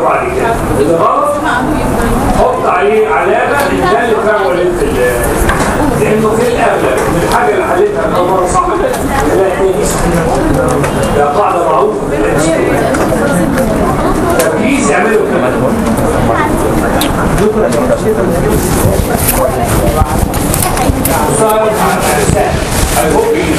بعد كده اللي غلط حط عليه علامه ان ده اللي فعلا ولدت ال- لانه في الاغلب من الحاجه اللي حلتها من مره صح لا تاني ده قاعده معروفه تركيز يعملوا كده صار I hope you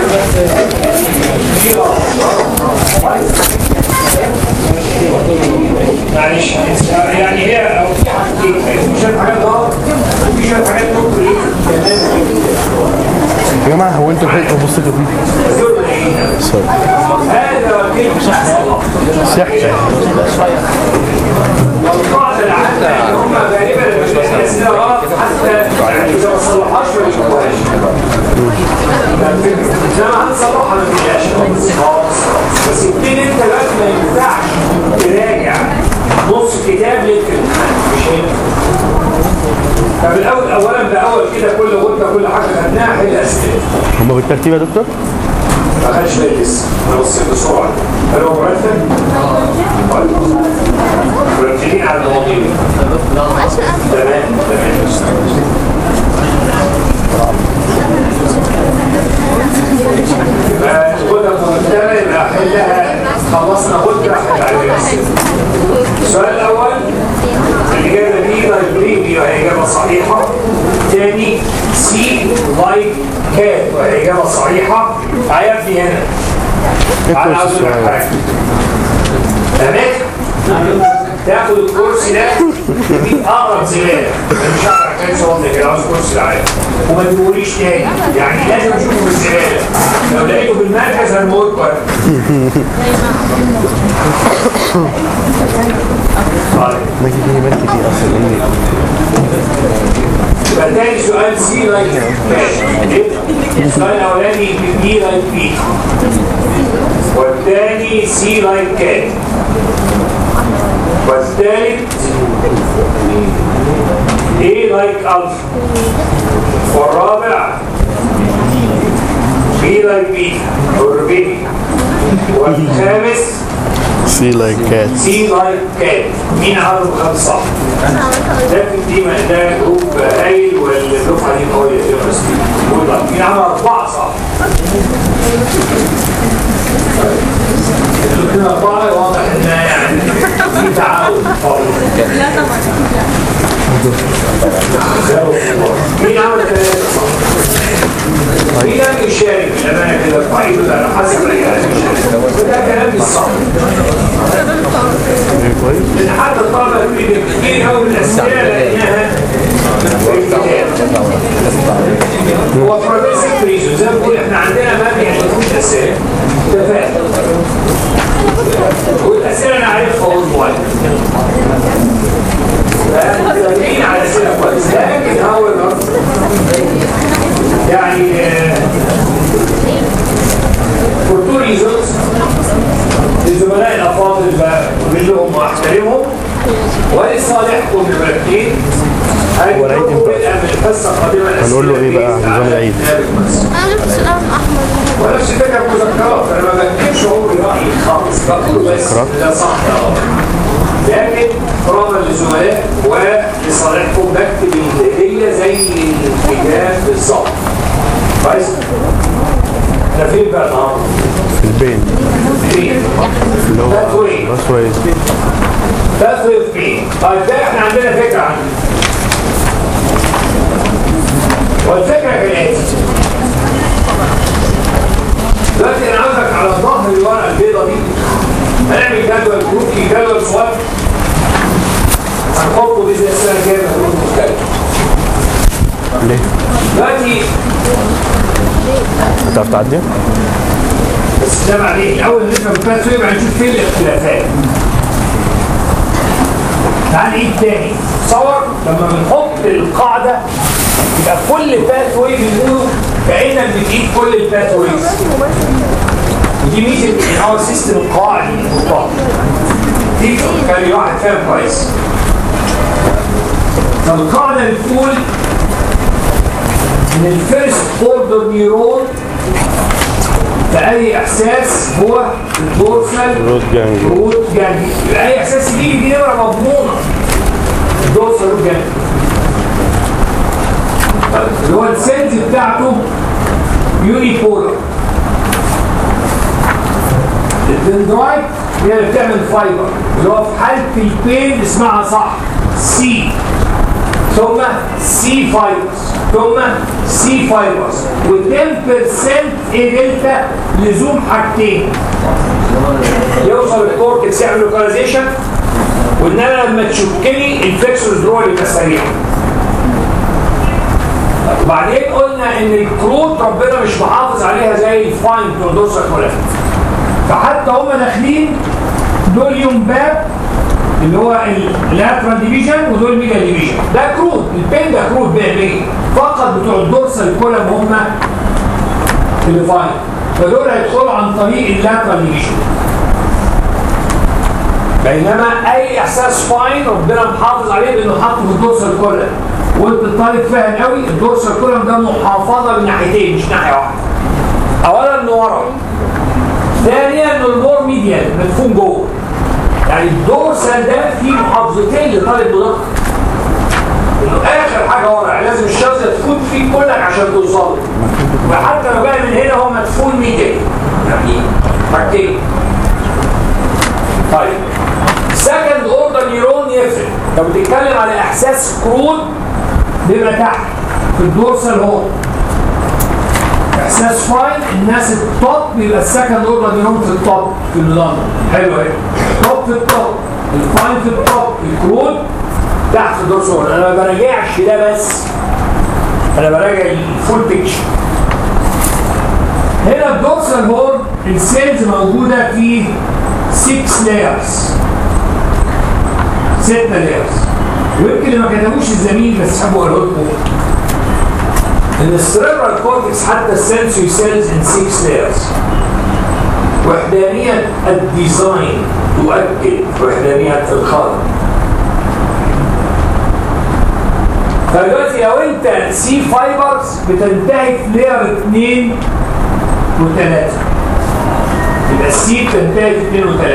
معلش يعني هي او في حاجتين في شويه حاجات غلط وفي شويه حاجات ممكن ايه يا جماعه هو انتوا لحقتوا بصيتوا فيه سوري هذا وكيل صلاح صحة والقاعده العامه ان هم غالبا لما بيلاقوا الاسئله غلط حتى يعني اذا ما صلحهاش ما يشوفوهاش انما هنصلحها ما تقلقش خالص بس ابتدي انت بقى ما ينفعش تراجع نص كتاب للامتحان مش هنا طب الاول اولا باول كده كل غده كل حاجه خدناها حل اسئله هما بالترتيب يا دكتور؟ ما خدش بالي لسه انا بصيت بسرعه هل هو مرتب؟ طيب مرتبين على المواضيع تمام تمام فالغدة المرتبة يبقى أحلها خلصنا غدة أحل عليها الأسئلة. السؤال الأول الإجابة دي لايبريري وهي إجابة صحيحة. تاني سي لايك كات وهي إجابة صحيحة. عيبني هنا. أنا عاوز أقول لك حاجة. تمام؟ تاخد الكرسي ده في اقرب زباله انا مش هعرف كام صوت كده عاوز كرسي عادي وما تقوليش تاني يعني لازم اشوفه في الزباله لو لقيته في المركز هنموت بقى طيب ما في كلمات كتير اصلا اني يبقى تاني سؤال سي لايك السؤال الاولاني بي لايك بي والثاني سي لايك كات والثالث ايه لايك الفا والرابع بي لايك بيتا or بيبي والخامس سي لايك كات سي لايك كات مين عرض خمس صح؟ ده في دي ما ده جروب هايل والدفعه دي قويه في بس مين عمل اربعه صح؟ كده اربعه واضح ان يعني في تعاون قوي مين عمل ثلاثه صح؟ مين لم يشارك الامانه كده ارفعي على حسب الاجابات وده كلام مش صح كويس لان حتى الطلبه اللي كتير قوي من الاسئله لانها في الكتاب هو بروجريسيف ريزون زي ما بقول احنا عندنا ما بيعرفوش اسئله تفاهم والاسئله انا عارفها اول مواد فمتفقين على اسئله كويس لكن هو يعني for two reasons الزملاء الافاضل بقول لهم واحترمهم ولصالحكم بمرتين هو العيد امتى؟ بدءا من الحصه القادمه هنقول له ايه بقى نظام العيد؟ انا جبت سؤال احمر ونفس الفكره المذكرات انا ما بكتبش عمري رايي خالص بكتب بس مذكرات؟ ده صح ده غلط لكن احتراما للزملاء ولصالحكم بكتب اللي هي زي الكتاب بالظبط كويس؟ ده فين بقى النهارده؟ في البين فين؟ اللي هو باثوي باسوي باثوي فين؟ طيب ده احنا عندنا فكره عنه والفكره كالاتي دلوقتي انا عاوزك على ظهر الورقه البيضاء دي هنعمل جدول كروكي جدول صغير هنحطه باذن السنه الجايه في الكروت المختلفه ليه؟ دلوقتي هتعرف تعدي؟ بس ده بعدين الاول نفهم الباثوي بعدين نشوف فين الاختلافات تعال نعيد تاني تصور لما بنحط القاعده يبقى كل باثوي بنقوله كانك بتجيب كل الباثويز ودي ميزه ان هو سيستم القواعد اللي بنحطها دي كان واحد فاهم كويس فالقاعده بتقول ان الفيرست اوردر نيورون في اي احساس هو الدورسال روت جانجلي روت جانجلي يبقى اي احساس يجي يجي نمره مضمونه الدورسال روت جانجليا اللي هو السيلز بتاعته يوني بولر الدندرايت هي اللي بتعمل فايبر اللي هو في حاله البين اسمها صح سي ثم سي فايبرز ثم سي فايبرز و10% ايه دلتا لزوم حاجتين يوصل الكورتكس يعمل لوكاليزيشن وان انا لما تشكني الفلكسورز درو يبقى سريع وبعدين قلنا ان الكروت ربنا مش محافظ عليها زي الفاين بتوع دورسال كولات فحتى هم داخلين دول يوم باب اللي هو اللاترال ديفيجن ودول ميجا ديفيجن ده كروت البين ده كروت بيه فقط بتوع الدورسال كولم هم اللي فاين فدول هيدخلوا عن طريق اللاترال ديفيجن بينما اي احساس فاين ربنا محافظ عليه بانه حاطه في الدورسال كولم وانت الطالب فاهم قوي الدورسال كولم ده محافظه من ناحيتين مش ناحيه واحده اولا انه ورا ثانيا انه المور ميديال مدفون جوه يعني الدورسال ده فيه محافظتين لطالب مضخم انه اخر حاجه ورا يعني لازم الشمس تكون فيه كلك عشان توصل له وحتى لو جاي من هنا هو مدفون ميديال يعني حاجتين طيب سكند اوردر نيرون يفرق لو بتتكلم على احساس كرود بيبقى تحت في الدورسال هون احساس فاين الناس التوب بيبقى السكند اوردر نيرون في التوب في النظام حلو اهي توب في التوب الفاين في التوب الكرود تحت في الدورسال انا ما براجعش ده بس انا براجع الفول بيكتشر هنا الدورسال هون السيلز موجوده في 6 لايرز 6 لايرز ويمكن اللي ما كتبوش الزميل بس حابب اقول لكم ان السيربرال كورتكس حتى السنسوري سيلز ان 6 لايرز وحدانيه الديزاين تؤكد وحدانيه الخلق فدلوقتي لو انت سي فايبرز بتنتهي في لاير 2 و3 يبقى السي بتنتهي في 2 و3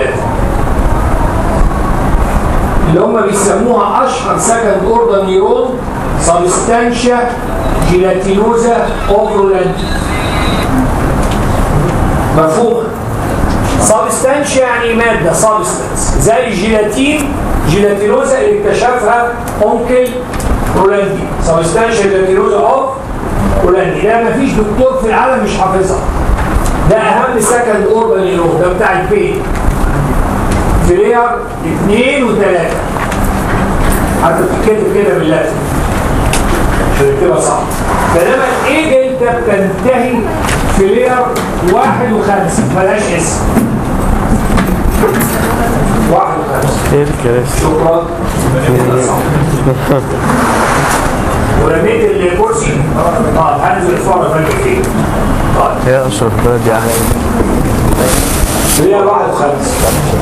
اللي هم بيسموها اشهر سكند اوردر نيرون سبستانشيا جيلاتينوزا اوفرولانت مفهومه سبستانشيا يعني ماده سبستانس زي الجيلاتين جيلاتينوزا اللي اكتشفها اونكل رولاندي سبستانشيا جيلاتينوزا اوف رولاندي ده مفيش دكتور في العالم مش حافظها ده اهم سكند اوردر نيرون ده بتاع البين في لير اثنين وثلاثة حتى بتتكتب كده باللازم عشان تكتبها صح بينما الايه دلتا بتنتهي في لير واحد وخمسة ملهاش اسم واحد وخمسة ايه الكراسي شكرا كده صح ورميت الكرسي اه هنزل اتفرج على فين طيب يا اشرف بلد يا احمد لير واحد وخمسة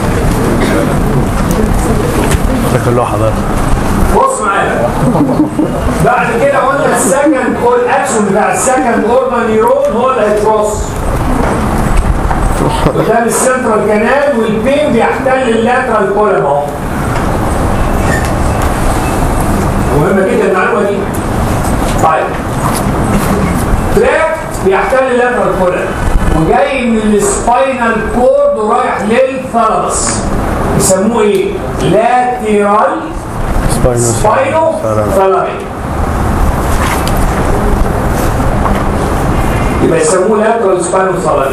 فاكر له حضرتك بص معايا بعد كده قلنا السكند اول اكشن بتاع السكند اورما نيرون هو الهيتروس قدام السنترال كانال والبين بيحتل اللاترال كولم اهو مهمه جدا المعلومه دي طيب تراك بيحتل اللاترال كولم وجاي من السباينال كورد ورايح للثالاموس يسموه ايه؟ لاترال سباينو ثالامي يبقى يسموه لاترال سباينو ثالامي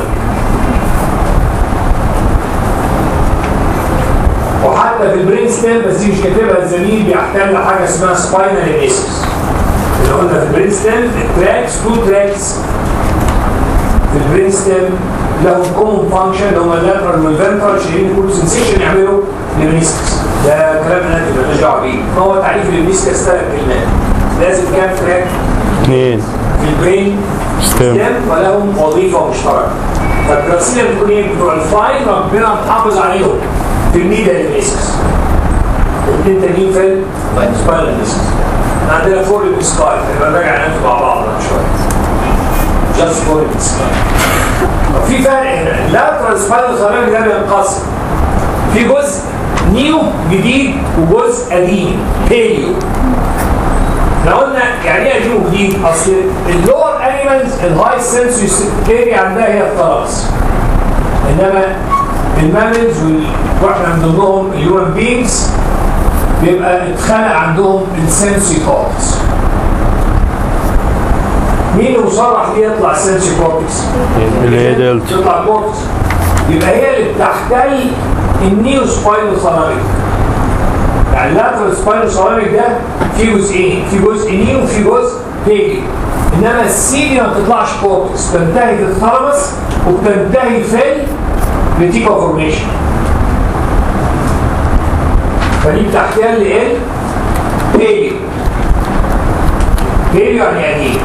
وحتى في البرين ستيم بس دي مش كاتبها الزميل بيحتل حاجه اسمها سباينال انيسيس اللي قلنا في البرين ستيم التراكس تو تراكس في البرين ستيم لهم كومن فانكشن اللي هم اللاترال والفنترال شايلين كل سنسيشن يعملوا للميسكس ده كلام انا مالناش دعوه بيه هو تعريف للميسكس ثلاث كلمات لازم كام تراك اثنين في البرين ستيم ستيم ولهم وظيفه مشتركه فالدراسيه بتكون ايه بتوع الفاين ربنا محافظ عليهم في الميدا للميسكس الاثنين تانيين في السباينال ميسكس عندنا فور السباين يبقى راجع ناخد مع بعض بعد شويه جاست فور السباين في فرق هنا اللاترال سباينال ثيرابي ده بينقسم في جزء نيو جديد وجزء قديم بيليو احنا قلنا يعني ايه قديم وجديد؟ اصل اللور انيمالز الهاي سنسوري اري عندها هي الثرس انما الماملز وال- واحنا من ضمنهم الهيومن بينجز بيبقى اتخلق عندهم السنسوري كورتكس مين المصرح ليه يطلع سنسوري كورتكس؟ اللي هي دلتا تطلع كورتكس يبقى هي اللي بتحتل النيو سباينو سيراميك يعني اللاترال سباينو سيراميك ده فيه جزئين في جزء نيو وفي جزء بيجي انما السيدي ما بتطلعش كورتكس بتنتهي في الثالمس وبتنتهي في الريتيكا فورميشن فدي بتحتل ايه؟ بيجي بيجي يعني قديم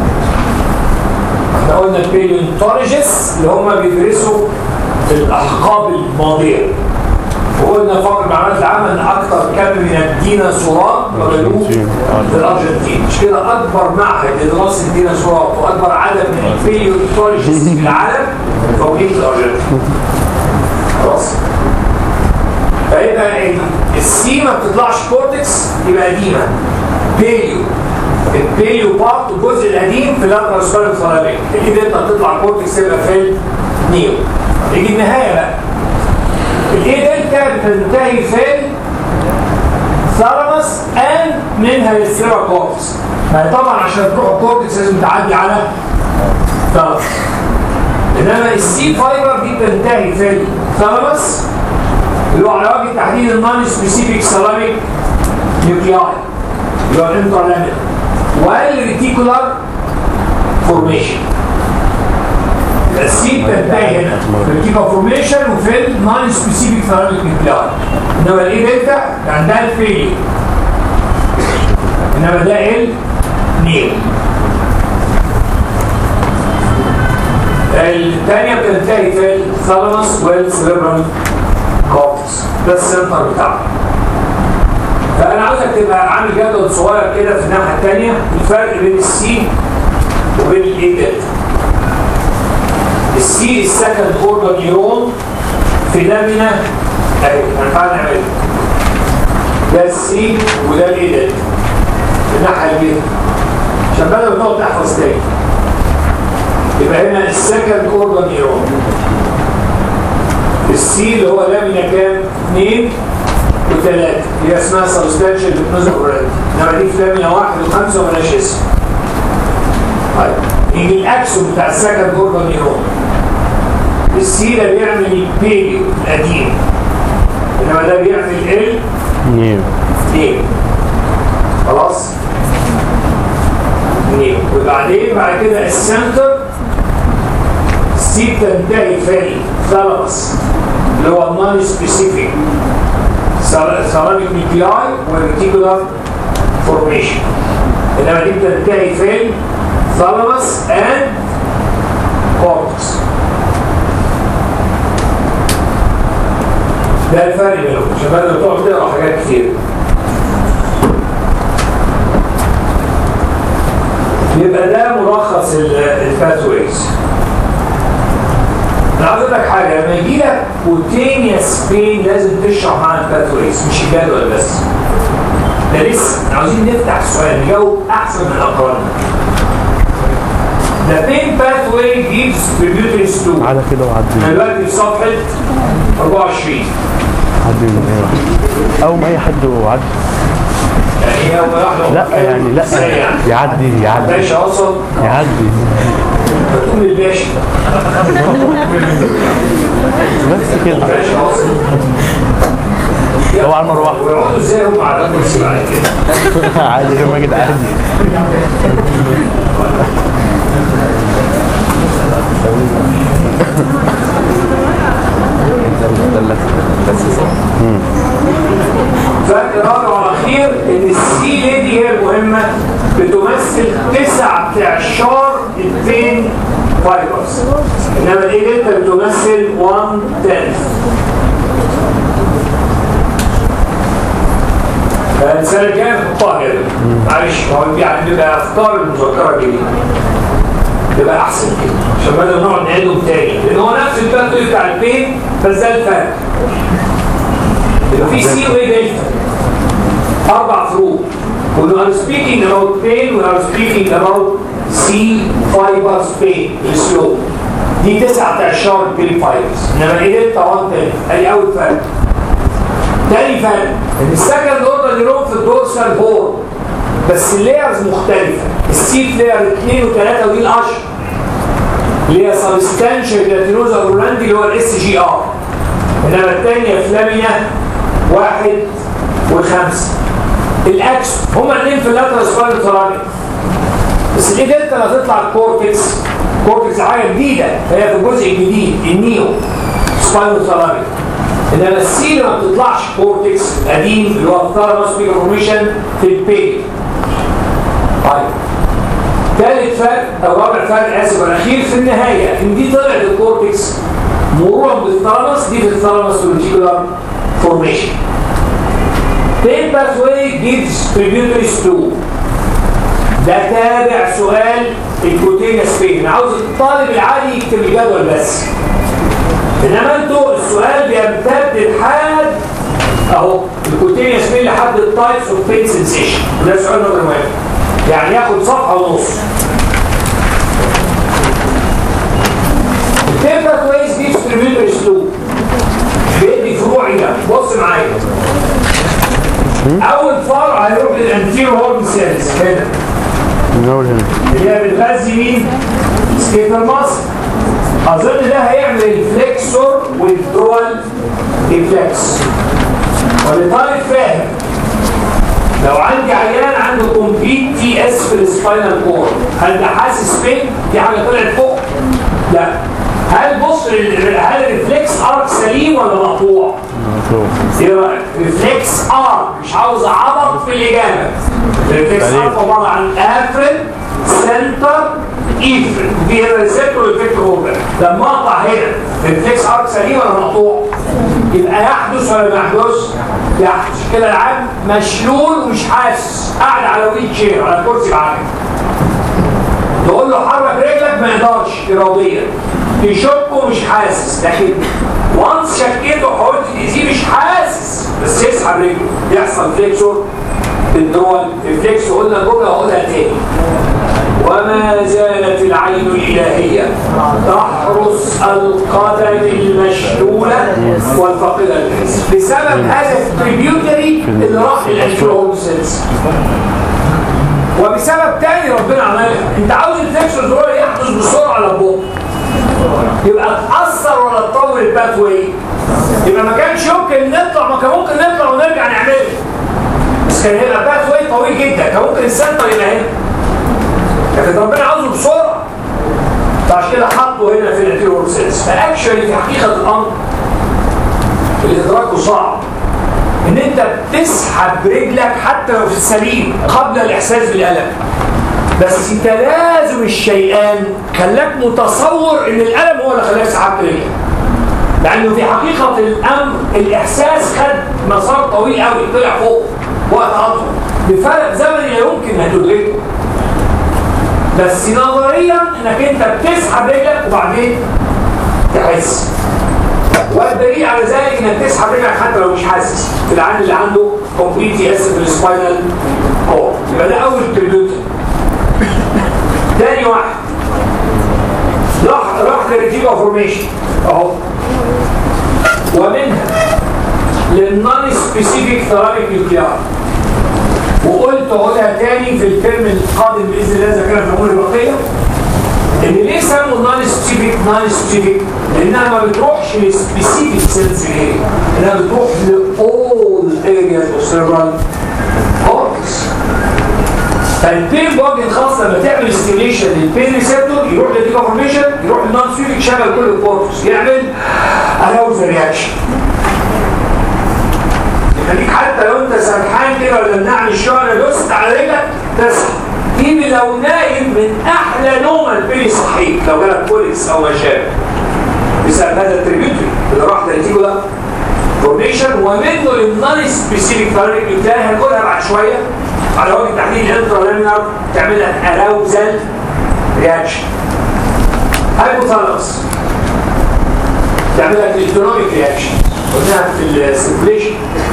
احنا قلنا البيليونتولوجيست اللي هم بيدرسوا الاحقاب الماضيه وقلنا فقر المعلومات العامه ان اكثر كم من الديناصورات وجدوه في الارجنتين مش كده اكبر معهد لدراسه الديناصورات واكبر عدد من البيليونتولوجيست في العالم موجودين في الارجنتين خلاص فيبقى السي ما بتطلعش كورتكس يبقى قديمه بيليو البيليو بارت الجزء القديم في اللاترال سباينال ثلاميك اللي انت بتطلع كورتكس يبقى في النيو يجي النهايه بقى الايه دلتا بتنتهي في ثالاموس ان منها للسيرا كورتكس ما هي طبعا عشان تروح الكورتكس لازم تعدي على ثالاموس انما السي فايبر دي بتنتهي في الثالاموس اللي هو على وجه التحديد النون سبيسيفيك سيراميك نيوكلياي اللي هو الانترلامين والريتيكولار فورميشن السيد تنتهي هنا في الريتيكولار فورميشن وفي النون سبيسيفيك سيراميك نيوكلياي انما الايه دلتا عندها الفيلي انما ده ال نيو الثانيه بتنتهي في الثالاموس والسيربرال كورتكس ده السنتر بتاعها فانا عاوزك تبقى عامل جدول صغير كده في الناحيه الثانيه الفرق بين السي وبين الاي دلتا السي السكند اوردر نيورون في لامينا اهي هنحاول نعملها ده السي وده الاي دلتا الناحيه اليمين عشان بدل ما تقعد تحفظ تاني يبقى هنا السكند اوردر نيورون السي اللي هو لامينا كام؟ 2 وثلاثة هي اسمها سبستانشال هيبنوزيك اوريدي انما دي في لامينا واحد وخمسة ومالهاش اسم طيب يجي الاكسون بتاع السكند اوردر نيورون السي ده بيعمل البيليو القديم انما ده بيعمل ال نيو اثنين خلاص اثنين وبعدين بعد كده السنتر سي تنتهي في الثالاموس اللي هو النون سبيسيفيك سيراميك نيوكلاي والريتيكولار فورميشن انما دي بتنتهي في الثالاموس اند كورتكس ده الفرق بينهم عشان بدل ما تقعد تقرا حاجات كتير يبقى ده ملخص الباثويز انا عاوز اقول لك حاجه لما يجي لك كوتينيوس بين لازم تشرح مع الباثويز مش الجدول بس ده لسه احنا عاوزين نفتح السؤال نجاوب احسن من اقراننا The pain pathway gives tributaries to على كده احنا وعدي دلوقتي في صفحه 24 عدي من ايه اول ما اي حد وعدي يعني هي واحده لا يعني لا ازاي يعني؟ يعدي يعدي باشا اصلا يعدي بتقول الباشا بس كده باشا اصلا هو على المروحه ويقعدوا ازاي هم على الكرسي بعد كده عادي يا ماجد عادي فرق رابع واخير ان السي ليدي هي المهمه بتمثل تسع تعشار البين فايبرز انما الاي دلتا بتمثل 1 10 فالسنه الجايه نحطها كده معلش ما هو يعني بيبقى افكار المذكره الجديده تبقى احسن كده عشان بدل ما نقعد نعيدهم تاني لان هو نفس الباثوي بتاع البين بس ده الفرق يبقى في سي وايه دلتا اربع فروق when we are speaking about pain we are speaking about C fibers pain السلو دي تسعة بتاع الشعر البيلي فايبرز انما ايه دلتا 1 تاني ادي اول فرق تاني فرق ان السكند اوردر نيرون في الدورسال هور بس اللايرز مختلفة السيت لاير 2 و3 ودي الاشهر اللي هي سبستانشال جلاتينوزا رولاندي اللي هو الاس جي ار انما الثانيه فلامينا واحد وخمسه الاكس هما الاثنين في اللاترال سباينال ثرامي بس الايه دلتا اللي هتطلع الكورتكس كورتكس حاجه جديده فهي في الجزء الجديد النيو سباينال ثرامي انما السي ما بتطلعش كورتكس القديم اللي هو الثالاموس بيجا فورميشن في البيج طيب ثالث فرق او رابع فرق اسف الاخير في النهايه ان دي طلعت الكورتكس مرورا بالثالاموس دي في الثالاموس ريتيكولار فورميشن Pain pathway gives tributaries to ده تابع سؤال الكوتينيوس بين انا عاوز الطالب العادي يكتب الجدول بس انما انتوا السؤال بيمتد لحد اهو الكوتينيوس بين لحد التايبس اوف بين سنسيشن وده سؤال نمبر واحد يعني ياخد صفحه ونص التيمبر كويس دي ديستريبيوتر اسلوب بيدي فروع هنا بص معايا اول فرع هيروح للانتيرو هورن سيلز هنا من اول هنا اللي هي بتغذي مين؟ سكيتر مصر اظن ده هيعمل الفليكسور والدول ريفلكس ولطالب فاهم لو عندي عيان عنده كومبليت تي اس في السباينال كورد هل ده حاسس فين؟ دي حاجه طلعت فوق؟ لا هل بص ال- هل الريفلكس ارك سليم ولا مقطوع؟ ايه رايك؟ ريفلكس ارك مش عاوز اعبط في الاجابه الريفلكس ارك عباره عن افرن سنتر ايفرن في هنا ريسبتور والفيكتور اوبر لما اقطع هنا ريفلكس ارك سليم ولا مقطوع؟ يبقى يحدث ولا ما يحدث؟ يحدث كده العام مشلول ومش حاسس قاعد على ويل شير على كرسي معاك تقول له حرك رجلك ما يقدرش اراديا تشكه مش حاسس لكن وانس شكيته وحاولت تاذيه مش حاسس بس يسحب رجله يحصل فليكسور الدول الفليكس قلنا جمله واقولها تاني وما زالت العين الإلهية تحرس القدم المشلولة والفاقدة الحس بسبب هذا التريبيوتري اللي راح للانفلونسنس وبسبب تاني ربنا عملها انت عاوز الفليكسور دول يحدث بسرعة للبطن يبقى تأثر ولا تطول الباث واي يبقى ما كانش يمكن نطلع ما كان ممكن نطلع ونرجع نعمله بس كان هيبقى باث واي طويل جدا كان ممكن السنتر يبقى هنا لكن ربنا عاوزه بسرعه فعشان كده حطه هنا في الانتيريور سيلز فاكشولي في حقيقه الامر اللي ادراكه صعب ان انت بتسحب رجلك حتى لو في السليم قبل الاحساس بالالم بس تلازم الشيئان خلاك متصور ان الالم هو اللي خلاك سحبت رجلك لانه في حقيقه الامر الاحساس خد مسار طويل قوي طلع فوق وقت اطول بفرق زمني لا يمكن ان تدركه بس نظريا انك انت بتسحب رجلك وبعدين تحس والدليل على ذلك انك تسحب رجلك حتى لو مش حاسس في العين اللي عنده كومبليت يس في السباينال كورد يبقى ده اول تريبيوتر تاني واحد راح راح للريتيبا فورميشن اهو ومنها للنون سبيسيفيك ثيرابيك نيوكليار وقلت اقولها تاني في الترم القادم باذن الله اذا كان في الامور البقيه ان ليه سموا نون سبيسيفيك نون سبيسيفيك؟ لانها ما بتروحش لسبيسيفيك سيلز اريا انها بتروح لاول ارياز اوف سيربرال كورتكس فالبين بوجن خاص لما تعمل ستيميشن للبين ريسبتور يروح للديكونفورميشن يروح للنون سبيسيفيك يشغل كل الكورتكس يعمل اراوز رياكشن يخليك حتى لو انت سرحان كده ولا منعني الشعر دوست على رجلك تصحى تيجي لو نايم من احلى نومه البيلي صحيح لو جالك كوليكس او ما شابه بسبب هذا التريبيوتري اللي راح للتيجولا فورميشن ومنه للنون سبيسيفيك ثيرابيك بتاعي هنقولها بعد شويه على وجه تحديد الانترا لامينار تعمل لك اراوزال رياكشن هايبوثالاموس تعمل لك الايكونوميك رياكشن قلناها في السيركيليشن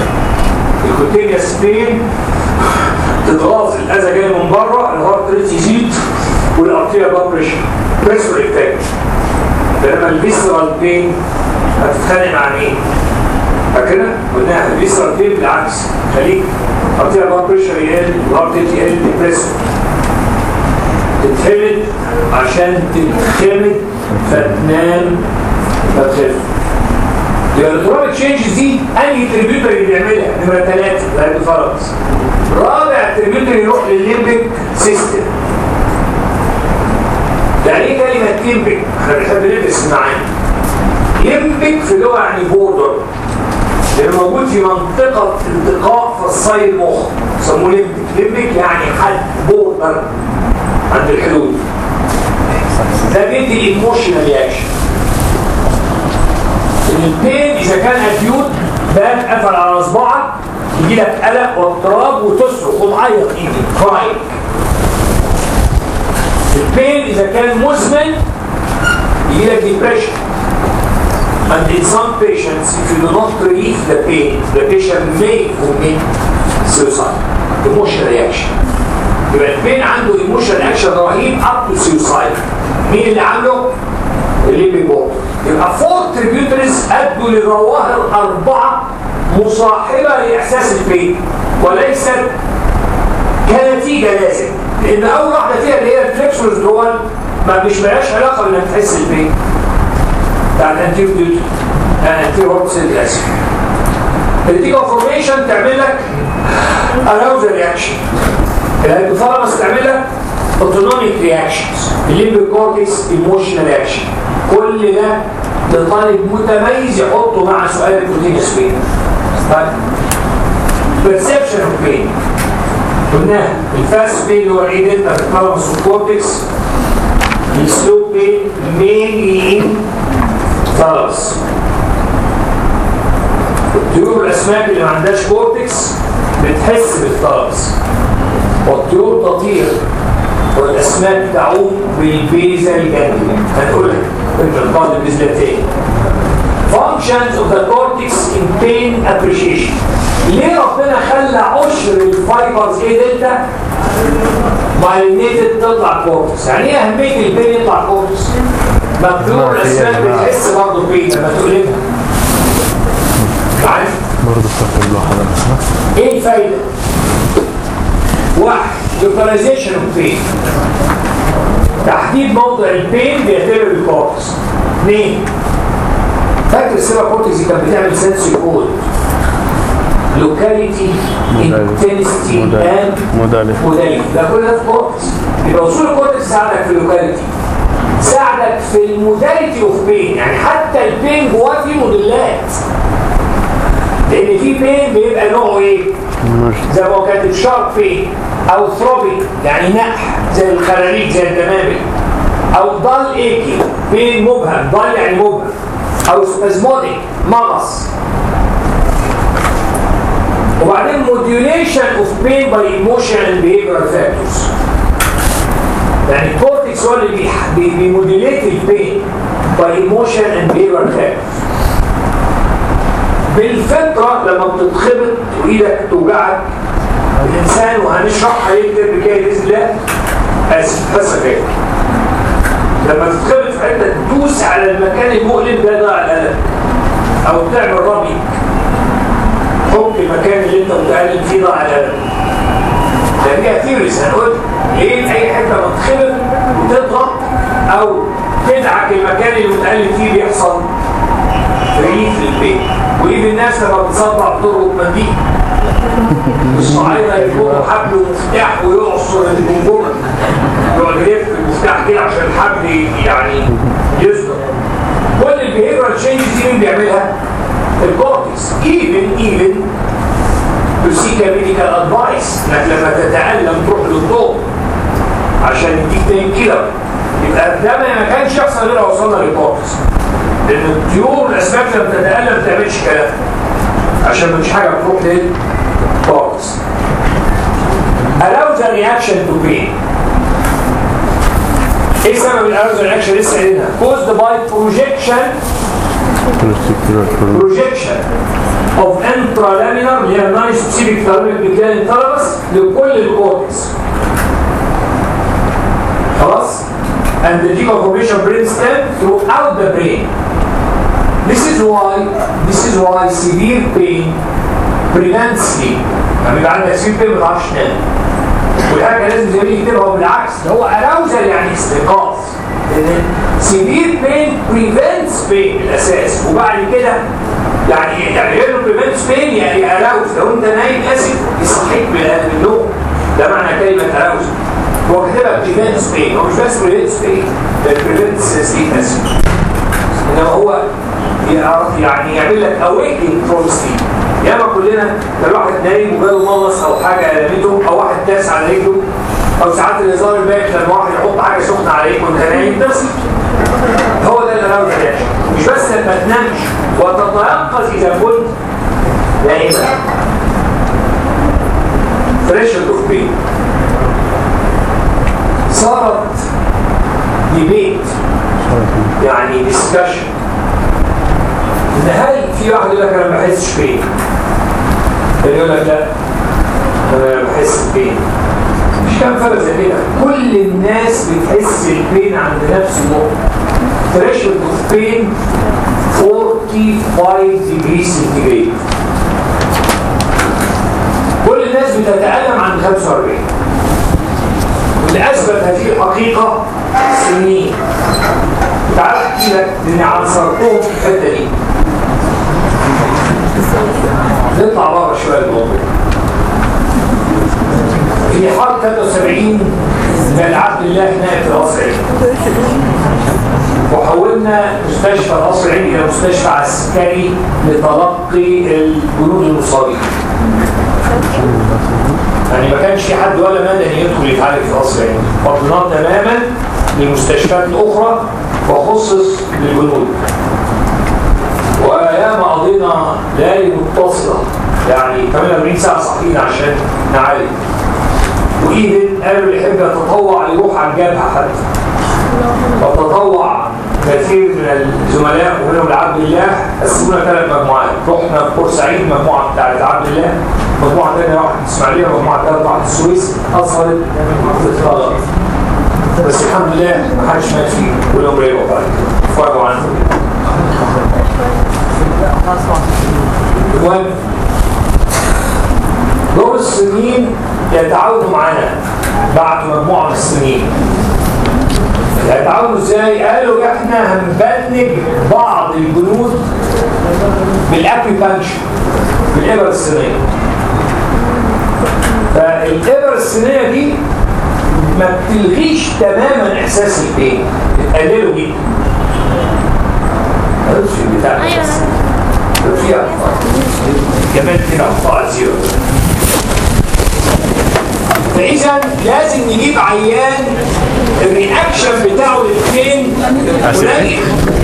كوتينيوس بين تتغاظ الاذى جاي من بره الهارت ريت يزيد والارتيا بلاد بريشر بريسور افكت بينما الفيسرال بين هتتخانق مع مين؟ فاكرها؟ قلناها الفيسرال بين بالعكس خليك ارتيا بلاد بريشر يقل الهارت ريت يقل ديبريسور تتهمد عشان تتخمد فتنام فتخف يبقى التراب تشينجز دي انهي تريبيوتر اللي بيعملها نمره ثلاثه بعد فرنسا رابع تريبيوتر يروح للليمبك سيستم يعني ايه كلمه ليمبك؟ احنا بنحب ندرس معانا ليمبك في لغه يعني بوردر اللي موجود في منطقه التقاء فصي المخ يسموه ليمبك ليمبك يعني حد بوردر عند الحدود ده بيدي الايموشنال رياكشن البين اذا كان اكيوت بان قفل على اصبعك يجي لك قلق واضطراب وتصرخ وتعيط ايدي كرايك البين اذا كان مزمن يجي لك ديبريشن And in some patients, if you do not relieve the pain, the patient may commit suicide. Emotional reaction. يبقى البين عنده ايموشن اكشن رهيب اب تو سيوسايد مين اللي عامله؟ اللي بيبوظ يبقى فور تريبيوتريز ادوا لظواهر اربعه مصاحبه لاحساس البين وليست كنتيجه لازم لان اول واحده فيها اللي هي الفليكسورز دول ما مش مالهاش علاقه بانك تحس البين بتاع الانتيرو ديوتي الانتيرو هورسيل اسف النتيجه فورميشن تعمل لك اراوزل رياكشن الهيبوثالاموس تعملها اوتونوميك رياكشنز الليمبيك كورتكس ايموشنال رياكشن كل ده لطالب متميز يحطه مع سؤال البروتينس بين طيب perception of pain قلناها الفاست بين هو ايه دلتا في الثالاموس والكورتكس السلو بين mainly in ثالاموس الطيور الاسماك اللي ما عندهاش كورتكس بتحس بالثالاموس والطيور تطير والاسماك تعوم بالبيزا الجانبية هنقول لك انت القادم باذن تاني functions of the cortex in pain appreciation ليه ربنا خلى عشر الفايبرز ايه دلتا مايلينيتد تطلع كورتكس يعني ايه اهميه البين يطلع كورتكس مبدور الاسماك بتحس برضه بين لما تقلبها عارف برضه بتاخد لوحة بس ايه الفايده واحد localization of pain تحديد موضع البين بيعتبر الكورتكس اثنين فاكر السيرا كورتكس دي كانت بتعمل سنسوري كود لوكاليتي انتنستي اند مودالي موداليتي ده كل ده في كورتكس يبقى وصول الكورتكس ساعدك في اللوكاليتي ساعدك في الموداليتي اوف بين يعني حتى البين جواه فيه موديلات لان في بين بيبقى نوعه ايه؟ زي ما هو كاتب شارب بين او ثروبي يعني نقح زي الخلاليق زي الدمامل او ضل ايكي بين مبهم ضل يعني مبهم او سبازموديك مغص وبعدين موديوليشن اوف بين باي ايموشن اند behavioral فاكتورز يعني الكورتكس هو اللي بيح- بي- بيموديوليت البين باي ايموشن اند behavioral فاكتورز بالفطره لما بتتخبط وايدك توجعك الانسان وهنشرحها ليه كتير بكده باذن الله اسف بس كده لما تتخبط في حته تدوس على المكان المؤلم ده ضاع الالم او تعمل رمي حط المكان اللي انت متالم فيه ضاع الالم ده ليها ثيوريز هنقول ليه اي حته ما تتخبط وتضغط او تدعك المكان اللي متالم فيه بيحصل ريليف للبين وليه الناس لما بتصدع بتربط منديل الصعايدة يكونوا حبل ومفتاح ويعصر الجمجمة يقعد يلف المفتاح كده عشان الحبل يعني يصدر كل البيهيفيرال تشينجز دي مين بيعملها؟ الكورتكس ايفن ايفن to seek a medical advice انك لما تتألم تروح للدكتور عشان يديك بين كيلر يبقى ده ما كانش يحصل غير لو وصلنا للكورتكس لان الطيور الاسماك لما تتألم ما بتعملش كلام عشان مفيش حاجه بتروح للكورتكس allow the reaction to pain ايه سبب الاراوزال رياكشن لسه قايلينها caused by projection projection of intralaminar اللي هي non specific thalamic nuclear thalamus لكل الكورتكس خلاص and the deconformation brain stem throughout the brain this is why this is why severe pain prevents sleep لما يبقى عندك severe pain ما تعرفش تنام والحاجه لازم زي ما يكتبها بالعكس ده هو arousal يعني استيقاظ لان severe pain prevents pain بالاساس وبعد كده يعني يعني غير prevents pain يعني arouse لو انت نايم اسف يصحيك من من النوم ده معنى كلمه arouse هو كاتبها prevents pain هو مش بس prevents pain ده prevents sleep اسف انما هو يعرف يعني يعمل لك awakening from sleep ياما كلنا لو واحد نايم وجاله مغص او حاجه قلمته او واحد داس على رجله او ساعات الهزار الباقي لما واحد يحط حاجه سخنه عليك وانت نايم تصحى هو ده اللي راوي مش بس ما تنامش وتتيقظ اذا كنت نايما فريش اوف بين صارت ديبيت يعني ديسكشن ان هل في واحد يقول لك انا ما بحسش بين اللي يقول لك لا انا بحس بين مش كام فرق زي كده كل الناس بتحس البين عند نفس النقطه threshold of pain 45 degrees centigrade كل الناس بتتألم عند 45 واللي أثبت هذه الحقيقة سنين تعال أحكي لك إني عصرتهم في الحتة دي نطلع بره شوية الموضوع في حرب 73 كان عبد الله هناك في القصر وحولنا مستشفى القصر العيني الى مستشفى عسكري لتلقي الجنود المصابين. يعني ما كانش في حد ولا مدني يدخل يتعالج في القصر العيني، فضلناه تماما للمستشفيات الاخرى وخصص للجنود. وايام قضينا ليالي متصله يعني 48 ساعه صاحيين عشان نعالج. وايدن قالوا اللي يحب يتطوع يروح على الجبهه حتى. فتطوع كثير من الزملاء ومنهم لعبد الله قسمونا ثلاث مجموعات رحنا في بورسعيد مجموعه بتاعت عبد الله مجموعه ثانيه راحت اسماعيليه مجموعه ثالثه راحت السويس اصغرت تتغلط بس الحمد لله ما حدش مات فيه كلهم رجعوا بعد كده اتفرجوا عنه المهم دور السنين يتعاونوا معانا بعد مجموعه من السنين هيتعاونوا ازاي؟ قالوا احنا هنبنج بعض الجنود بالابيبانشن بالابر الصينيه. فالابر الصينيه دي ما بتلغيش تماما احساس البين بتقلله جدا. في البتاع ده أيوة. بس. فيها كمان كده اخطاء زيرو فاذا لازم نجيب عيان الرياكشن بتاعه للبين قليل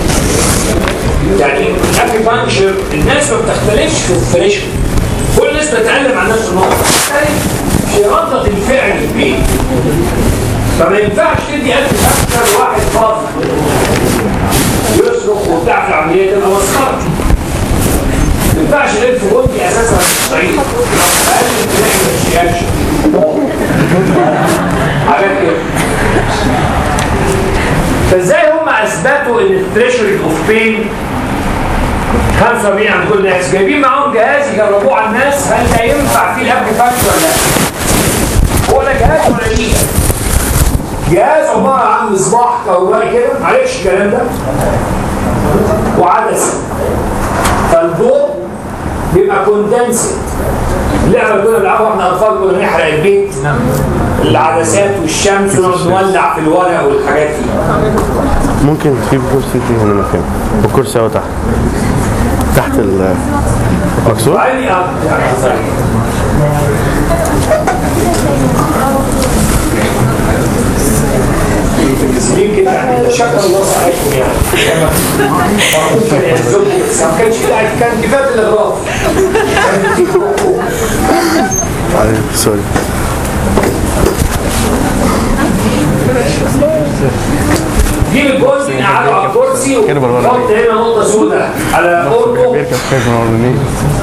يعني الابي بانشر الناس ما بتختلفش في الفريشن كل الناس بتتعلم عن نفس النقطه بتختلف في ردة الفعل البين فما ينفعش تدي ألف أكثر واحد فاضي يصرخ وبتاع في العملية تبقى مسخرة ما ينفعش الألف جندي أساسا مستحيل أقل تلاقي ما تشيلش حاجات كده فازاي هم اثبتوا ان الثريشولد اوف بين 45 عند كل ناس جايبين معاهم جهاز يجربوه على الناس هل ده ينفع فيه الاب فاكتور ولا لا؟ هو لا جهاز ولا ليه؟ جهاز عباره عن مصباح كهربائي كده معلش الكلام ده وعدسه فالضوء بيبقى كوندنسد اللعبه كنا بنلعبها واحنا اطفال كنا نحرق البيت العدسات والشمس ونقعد نولع في الورق والحاجات دي ممكن تجيب كرسي فيه هنا مكان والكرسي اهو تحت تحت ال مكسور وعيني اه يعني صحيح. المسلمين كده يعني تشكر الله عليكم يعني معقول كان يعزكم بس ما كانش كده كان كفايه الاغراض عليك سوري جيب الجوز نقعده على الكرسي كرسي كده بالورقة. وحط هنا نقطه سوداء على قرطه بيركب خايف من الاولانيه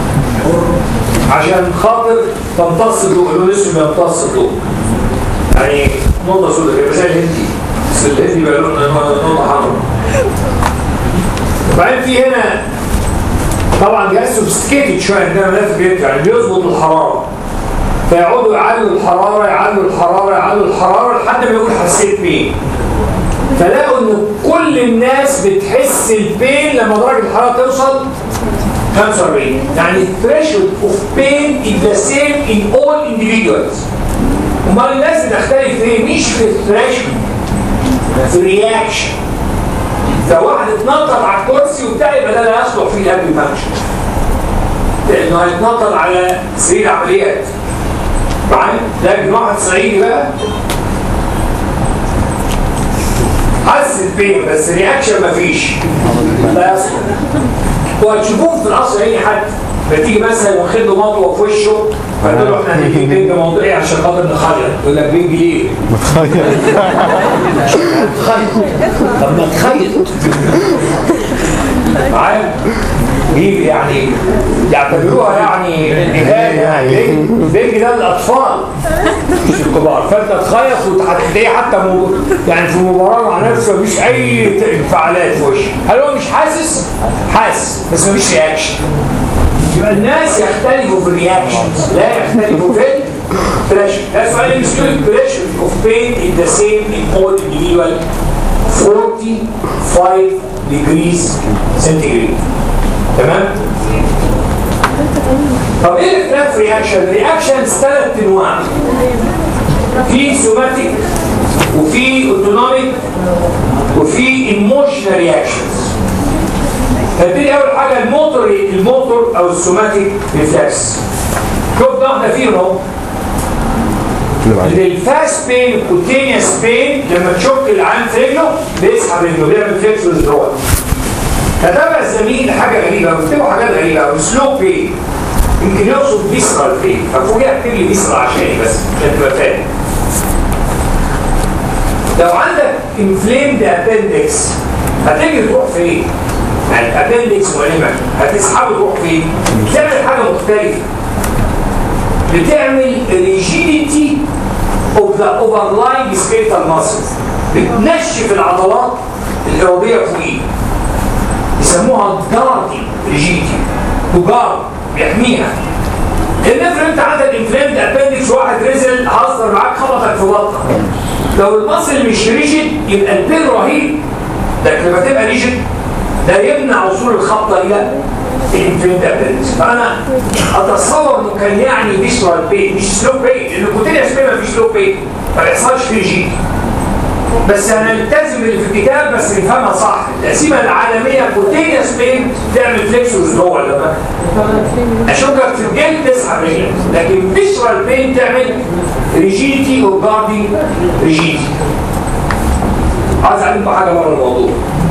عشان خاطر تمتص الضوء اللون الاسود يمتص الضوء يعني نقطه سوداء كده زي الهندي بس الهندي بقى لون نقطه حمراء وبعدين في هنا طبعا جهاز سوفيستيكيتد شويه ده ملف بيرجع يعني بيظبط الحراره فيقعدوا يعلوا الحراره يعلوا الحراره يعلوا الحراره لحد ما يقول حسيت بيه فلاقوا ان كل الناس بتحس البين لما درجه الحراره توصل 45 يعني threshold of pain is the same in all individuals امال الناس بتختلف في ايه؟ مش في الثريشولد في الرياكشن لو واحد اتنطط على الكرسي وبتاع يبقى ده لا يصلح فيه الهابي فانكشن لانه هيتنطط على سرير عمليات معايا لكن واحد صعيدي بقى حس البين بس رياكشن مفيش لا يصلح وهتشوفوه في القصر اي حد بتيجي مثلا واخد له مطوه في وشه فقال له احنا هنجيب بنج موضوعي عشان خاطر نخيط يقول لك بنج ليه؟ تخيط طب ما تخيط معايا جيب يعني يعتبروها يعني نهايه يعني البنج ده للاطفال مش الكبار فانت تخيط وتلاقيه حتى مو... يعني في المباراه مع نفسه مفيش اي انفعالات في وشه هل هو مش حاسس؟ حاسس بس مفيش رياكشن يبقى الناس يختلفوا في الرياكشنز لا يختلفوا في البريشر ده سؤال المسؤول البريشر اوف بين in the same in all individual 45 degrees centigrade تمام؟ طب ايه الاختلاف في رياكشن؟ رياكشنز ثلاث انواع في سوماتيك وفي اوتونوميك وفي ايموشنال رياكشنز فدي اول حاجه الموتور الموتور او السوماتيك ريفلكس شوف ده احنا فيه اهو الفاست بين الكوتينيوس بين لما تشك العين في رجله بيسحب رجله بيعمل فليكس ويزرول كتبها الزميل حاجه غريبه بيكتبوا حاجات غريبه سلو بين يمكن يقصد فيسرال بين ففوق اكتب لي فيسرال عشاني بس عشان تبقى فاهم لو عندك انفليمد ابندكس هتيجي تروح فين؟ يعني الابندكس مؤلمه هتسحبه تروح فين؟ بتعمل حاجه مختلفه بتعمل ريجيديتي اوف ذا اوفرلاينج سكيلتال ماسلز بتنشف العضلات الاراديه فوقيه يسموها جاردي ريجيديتي تجار بيحميها النفر انت عندك انفلامد ابندكس واحد رزل هزر معاك خبطك في بطنك لو المصل مش ريجيد يبقى البين رهيب لكن لما تبقى ريجيد ده يمنع وصول الخبطه الى الانفلامد ابندكس فانا اتصور انه كان يعني فيسرال بين مش سلو بين لان الكوتينيوس بين مفيش سلو بين ما بيحصلش فيه ريجيد بس هنلتزم اللي في الكتاب بس نفهمها صح التقسيمه العالميه كوتينيوس بين تعمل فليكس وزنوع لما اشوفك في الجلد تسحب رجلك لكن فيسرال بين تعمل ريجيتي او جاردي ريجيتي عايز اعلمكم حاجه بره الموضوع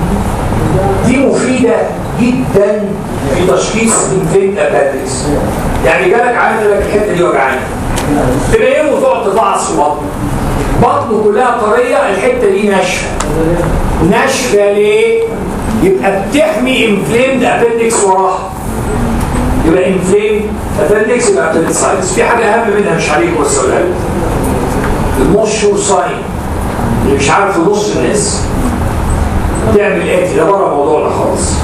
دي مفيده جدا في تشخيص انفلت اباتكس يعني جالك عامل لك الحته دي وجعانه تنام وتقعد تفعص في بطنك بطنه كلها طريه الحته دي ناشفه ناشفه ليه؟ يبقى بتحمي انفليمد ابندكس وراها يبقى انفليم ابندكس يبقى ابندكسايتس في حاجه اهم منها مش عليكم بس اقولها لكم الموست شور ساين اللي مش عارف في نص الناس تعمل اتي ده بره موضوعنا خالص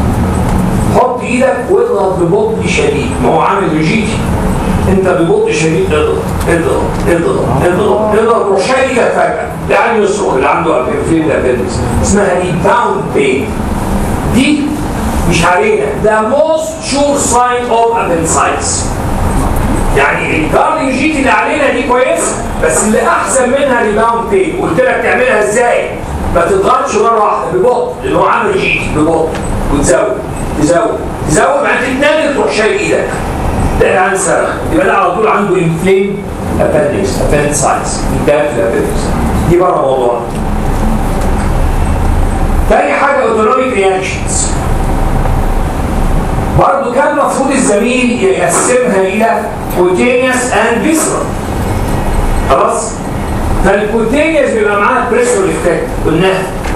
حط ايدك واضغط ببطء شديد ما هو عامل ريجيتي انت ببطء شديد اضغط اضغط اضغط اضغط اضغط روح شايل ايدك فجاه ده عين يصرخ اللي عنده ابنفلين ابندكس اسمها ريباوند بين دي مش علينا ده موست شور ساين اوف ابنسايتس يعني الكارديوجيتي اللي علينا دي كويسه بس اللي احسن منها ريباوند بين قلت لك تعملها ازاي ما تضغطش مره واحده ببطء لان هو عامل جيتي ببطء وتزود تزود تزود بعدين تتنادل تروح شايل ايدك ده العين صرخ يبقى ده على طول عنده انفليم ابندكس ابندسايتس التهاب في الابندكس دي بره موضوعنا تاني حاجه اوتونوميك رياكشنز برضه كان المفروض الزميل يقسمها الى كوتينيوس اند فيسرال خلاص فالكوتينيوس بيبقى معاها بريسور افكت قلناها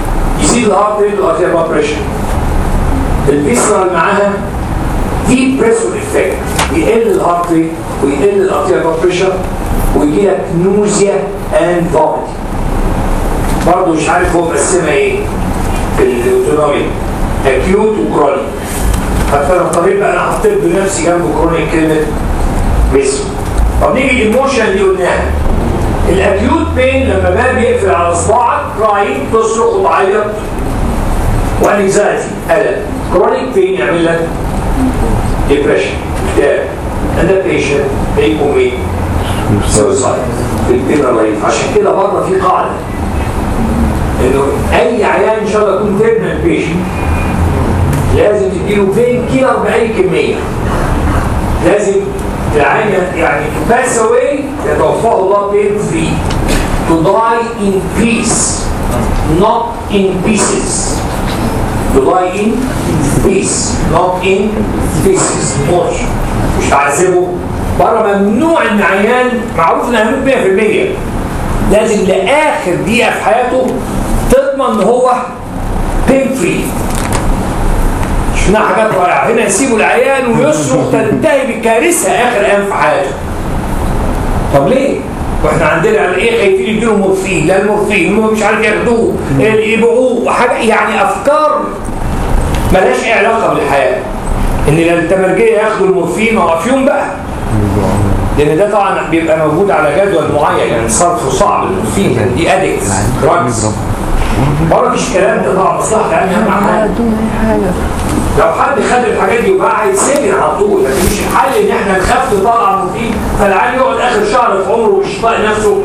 يزيد الهارت ريت والارتيال بلاد بريشر الفيسرال معاها دي بريسور افكت يقل الهارت ريت ويقل الارتيال بلاد بريشر ويجي لك نوزيا اند فوميت برضه مش عارف هو مقسمها ايه في الاوتونومي اكيوت وكرونيك حتى انا طبيب بقى انا حطيت بنفسي جنب كرونيك كلمه بيسو طب نيجي الايموشن اللي قلناها الاكيوت بين لما باب بيقفل على صباعك رايت تصرخ وتعيط وانكزايتي قلق كرونيك بين يعمل لك ديبريشن اكتئاب and the patient may commit suicide في البينر لايف عشان كده بره في قاعده انه اي عيان ان شاء الله يكون تيرمينال بيشنت لازم تديله بين كيلر باي كميه لازم العين يعني to pass away يتوفاه الله pain free to die in peace not in pieces to die in peace not in pieces مش مش تعذبه بره ممنوع ان عيان معروف انه هيموت 100% لازم لاخر دقيقه في حياته تضمن ان هو بين فري شفنا حاجات رائعه هنا يسيبوا العيان ويصرخ تنتهي بكارثه اخر ايام في حياته طب ليه؟ واحنا عندنا على ايه خايفين يديله مورفين لا المورفين هم مش عارف ياخدوه يبيعوه وحاجه يعني افكار ملهاش اي علاقه بالحياه ان التمرجيه ياخدوا المورفين وافيون بقى لان ده طبعا بيبقى موجود على جدول معين يعني صرفه صعب المورفين يعني دي ادكتس دراجز بره مفيش كلام ده طبعا مصلحه يعني اهم حاجه لو حد خد الحاجات دي وبقى هيتسجن على طول لكن مش الحل ان احنا نخاف نطلع مورفين فالعيال يقعد اخر شهر في عمره ومش طايق نفسه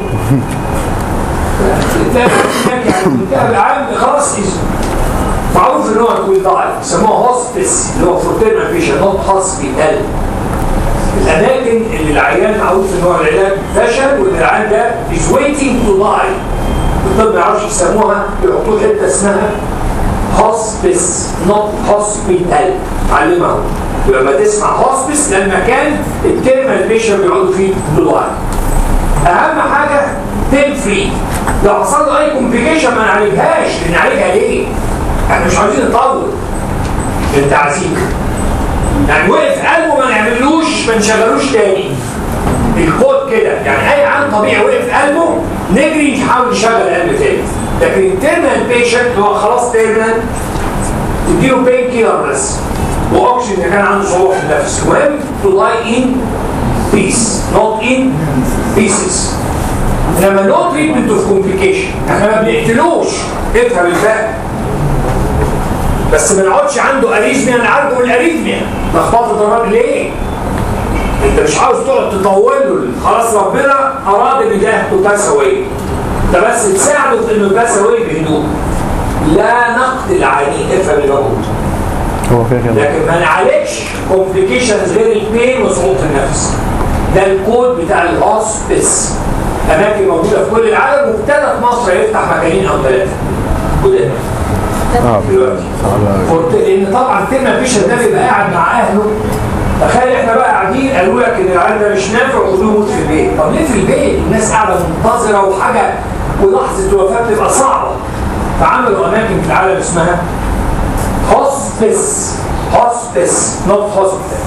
تلاقي يعني منتهى العام خلاص معروف ان هو يكون ضعيف يسموها هوسبيس اللي هو فورتيرنا بيشن نوت هوسبيتال الاماكن اللي العيان معروف ان هو العلاج فشل وان العيان ده is waiting to die الطب ما يعرفش يسموها يحطوا حته اسمها هوسبيس نوت هوسبيتال علمها يبقى لما تسمع هوسبيس ده المكان التيرمال بيشن بيقعدوا فيه دولار اهم حاجه بين فري لو حصل له اي كومبليكيشن ما نعالجهاش نعالجها ليه؟ احنا مش عايزين نطول التعذيب يعني وقف قلبه ما نعملوش ما نشغلوش تاني الكود كده يعني اي عام طبيعي وقف قلبه نجري نحاول نشغل القلب تاني لكن التيرمال بيشنت هو خلاص تيرمال تديله بين كيلر بس واوكسجين اذا كان عنده صعوبه في النفس المهم تو لاي ان بيس نوت ان بيسز انما نو تريتمنت اوف كومبليكيشن احنا ما بنقتلوش افهم الفرق بس ما نقعدش عنده اريزميا نعالجه من الاريزميا لخبطه الراجل ليه؟ انت مش عاوز تقعد تطول له خلاص ربنا اراد ان ده تباس اواي انت بس تساعده في انه يباس اواي بهدوء لا نقتل عينيه افهم اللي بقول هو كده كده لكن ما نعالجش كومبليكيشنز غير البين وصعوبه النفس ده الكود بتاع الهوسبيس اماكن موجوده في كل العالم وابتدى في مصر يفتح مكانين او ثلاثه كده اه دلوقتي قلت لان طبعا كلمه فيش ده بيبقى قاعد مع اهله تخيل احنا بقى قاعدين قالوا لك ان العيال ده مش نافع وخدوه موت في البيت طب ليه في البيت الناس قاعده منتظره وحاجه ولحظه الوفاه بتبقى صعبه فعملوا اماكن في العالم اسمها هوسبيس هوسبيس نوت هوسبيتال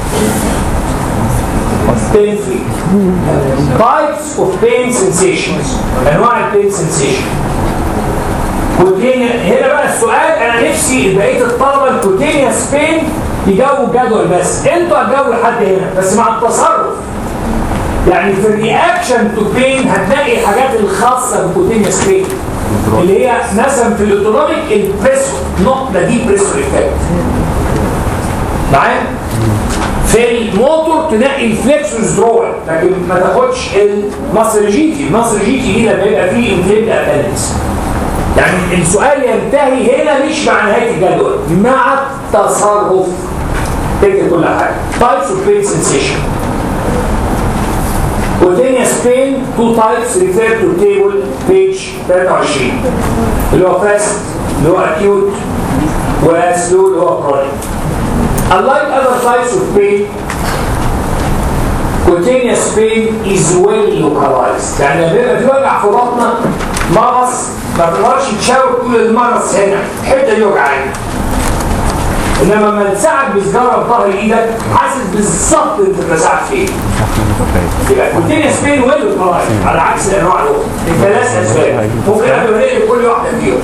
pain free types of pain sensations انواع البين sensation كوتينيا هنا بقى السؤال انا نفسي بقيه الطلبه الكوتينيوس بين يجاوبوا الجدول بس انتوا هتجاوبوا لحد هنا بس مع التصرف يعني في الرياكشن تو بين هتلاقي الحاجات الخاصه بالكوتينيوس بين اللي هي مثلا في الاوتونوميك البريسور نوت ذا دي بريسور افكت معايا؟ في الموتور تنقي الفليكسوس درول لكن ما تاخدش المصر جيتي المصر جيتي دي لما يبقى فيه انفليت ابندكس يعني السؤال ينتهي هنا مش مع نهايه الجدول مع التصرف تكتب كل حاجه types of pain sensation Cutaneous pain two types refer to table page 23 اللي هو fast اللي هو acute وسلو اللي هو chronic Unlike other types of pain cutaneous pain is well localized يعني لما بيبقى في وجع في بطنك مغص ما تقدرش تشاور تقول المغص هنا الحته دي وجعاني انما لما تساعد بسجاره في ظهر ايدك حاسس بالظبط انت اتلسعت فين يبقى كونتينيوس بين ويل خلاص على عكس الانواع الاخرى الثلاث اسباب ممكن قبل ما نقلب كل واحده فيهم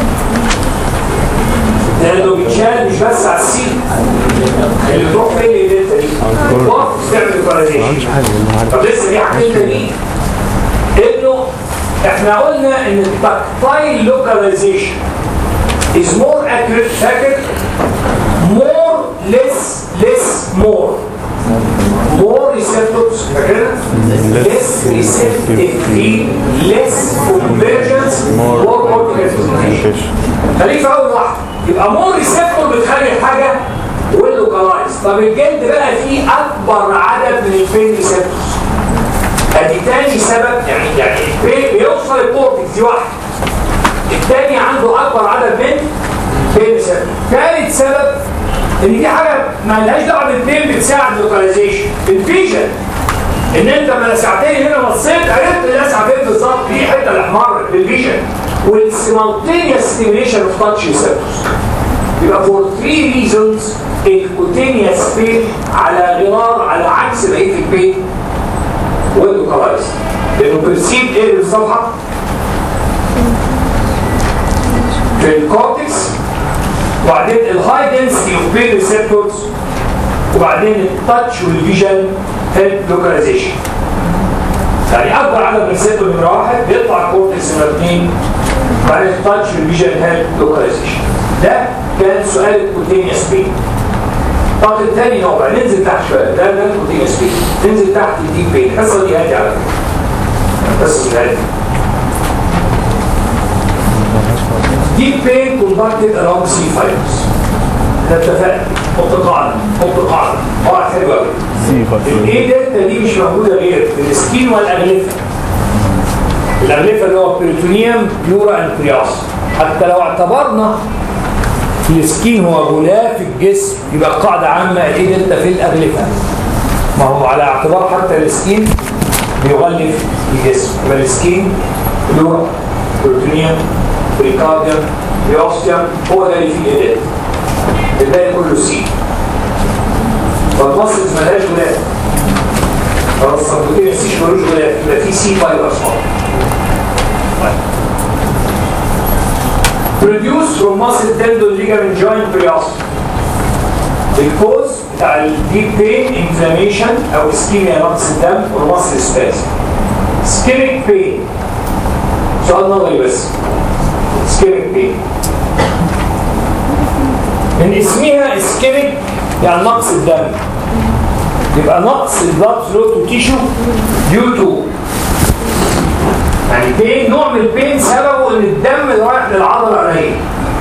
لانه بيتشال مش بس على السين اللي بتروح فين الدلتا دي تقف تعمل فاليديشن طب لسه في حاجتين تانيين انه احنا قلنا ان التكتايل لوكاليزيشن is more accurate فاكر more less less more more receptors فاكرها less receptivity less convergence more cortical stimulation خليك في اول واحده يبقى مور ريسبتور بتخلي الحاجه واللوكالايز طب الجلد بقى فيه اكبر عدد من البين ريسبتورز ادي تاني سبب يعني يعني البين بيوصل الكورتكس دي واحده التاني عنده اكبر عدد من بين ريسبتور ثالث سبب ان دي حاجه ما لهاش دعوه بالبين بتساعد اللوكاليزيشن الفيجن ان انت ما لسعتين هنا بصيت عرفت اللسعه فين بالظبط دي حته الاحمر بالفيجن والسيمالتينيوس ستيميليشن اوف تاتش ريسبتورز يبقى فور 3 ريزونز الكوتينيوس بين على غرار على عكس بقيه البين واللوكالايز لانه بيرسيب ايه بالصفحه في الكورتكس وبعدين الهاي دنسيتي اوف بين ريسبتورز وبعدين التاتش والفيجن هيلب لوكاليزيشن يعني اكبر عدد من الريسبتور نمره واحد بيطلع الكورتكس نمره اثنين بعدين التاتش والفيجن هيلب لوكاليزيشن ده كان سؤال الكوتينيوس بين طب الثاني نوع بقى ننزل تحت شويه ده ده الكوتينيوس بين ننزل تحت الديب بين الحصه دي هادي على فكره بس مش هادي ديب بين كونتاكتد along سي فايبرز ده اتفقنا حط قاعده حط قاعده قاعده حلوه قوي الايه دلتا دي مش موجوده غير في السكين والاغلفه الاغلفه اللي هو بيريتونيوم بيورا انكرياس حتى لو اعتبرنا في السكين هو غلاف الجسم يبقى قاعده عامه الايه دلتا في الاغلفه ما هو على اعتبار حتى السكين بيغلف الجسم يبقى السكين بيورا بيريتونيوم بريكارديوم بيوستيوم هو ده اللي فيه ايه الباقي كله سي فالمصل ملهاش غلاف خلاص الصندوقين السيش ملوش غلاف يبقى في سي فايبرز produced from muscle tendon ligament joint periostom الكوز بتاع الديب بين انفلاميشن او اسكيميا نقص الدم والمصل سباز سكيميك بين سؤال نظري بس سكيميك بين من اسمها اسكيميك يعني نقص الدم يبقى نقص البلاد فلو تو تيشو ديو تو يعني بين نوع من البين سببه ان الدم اللي رايح للعضله قليل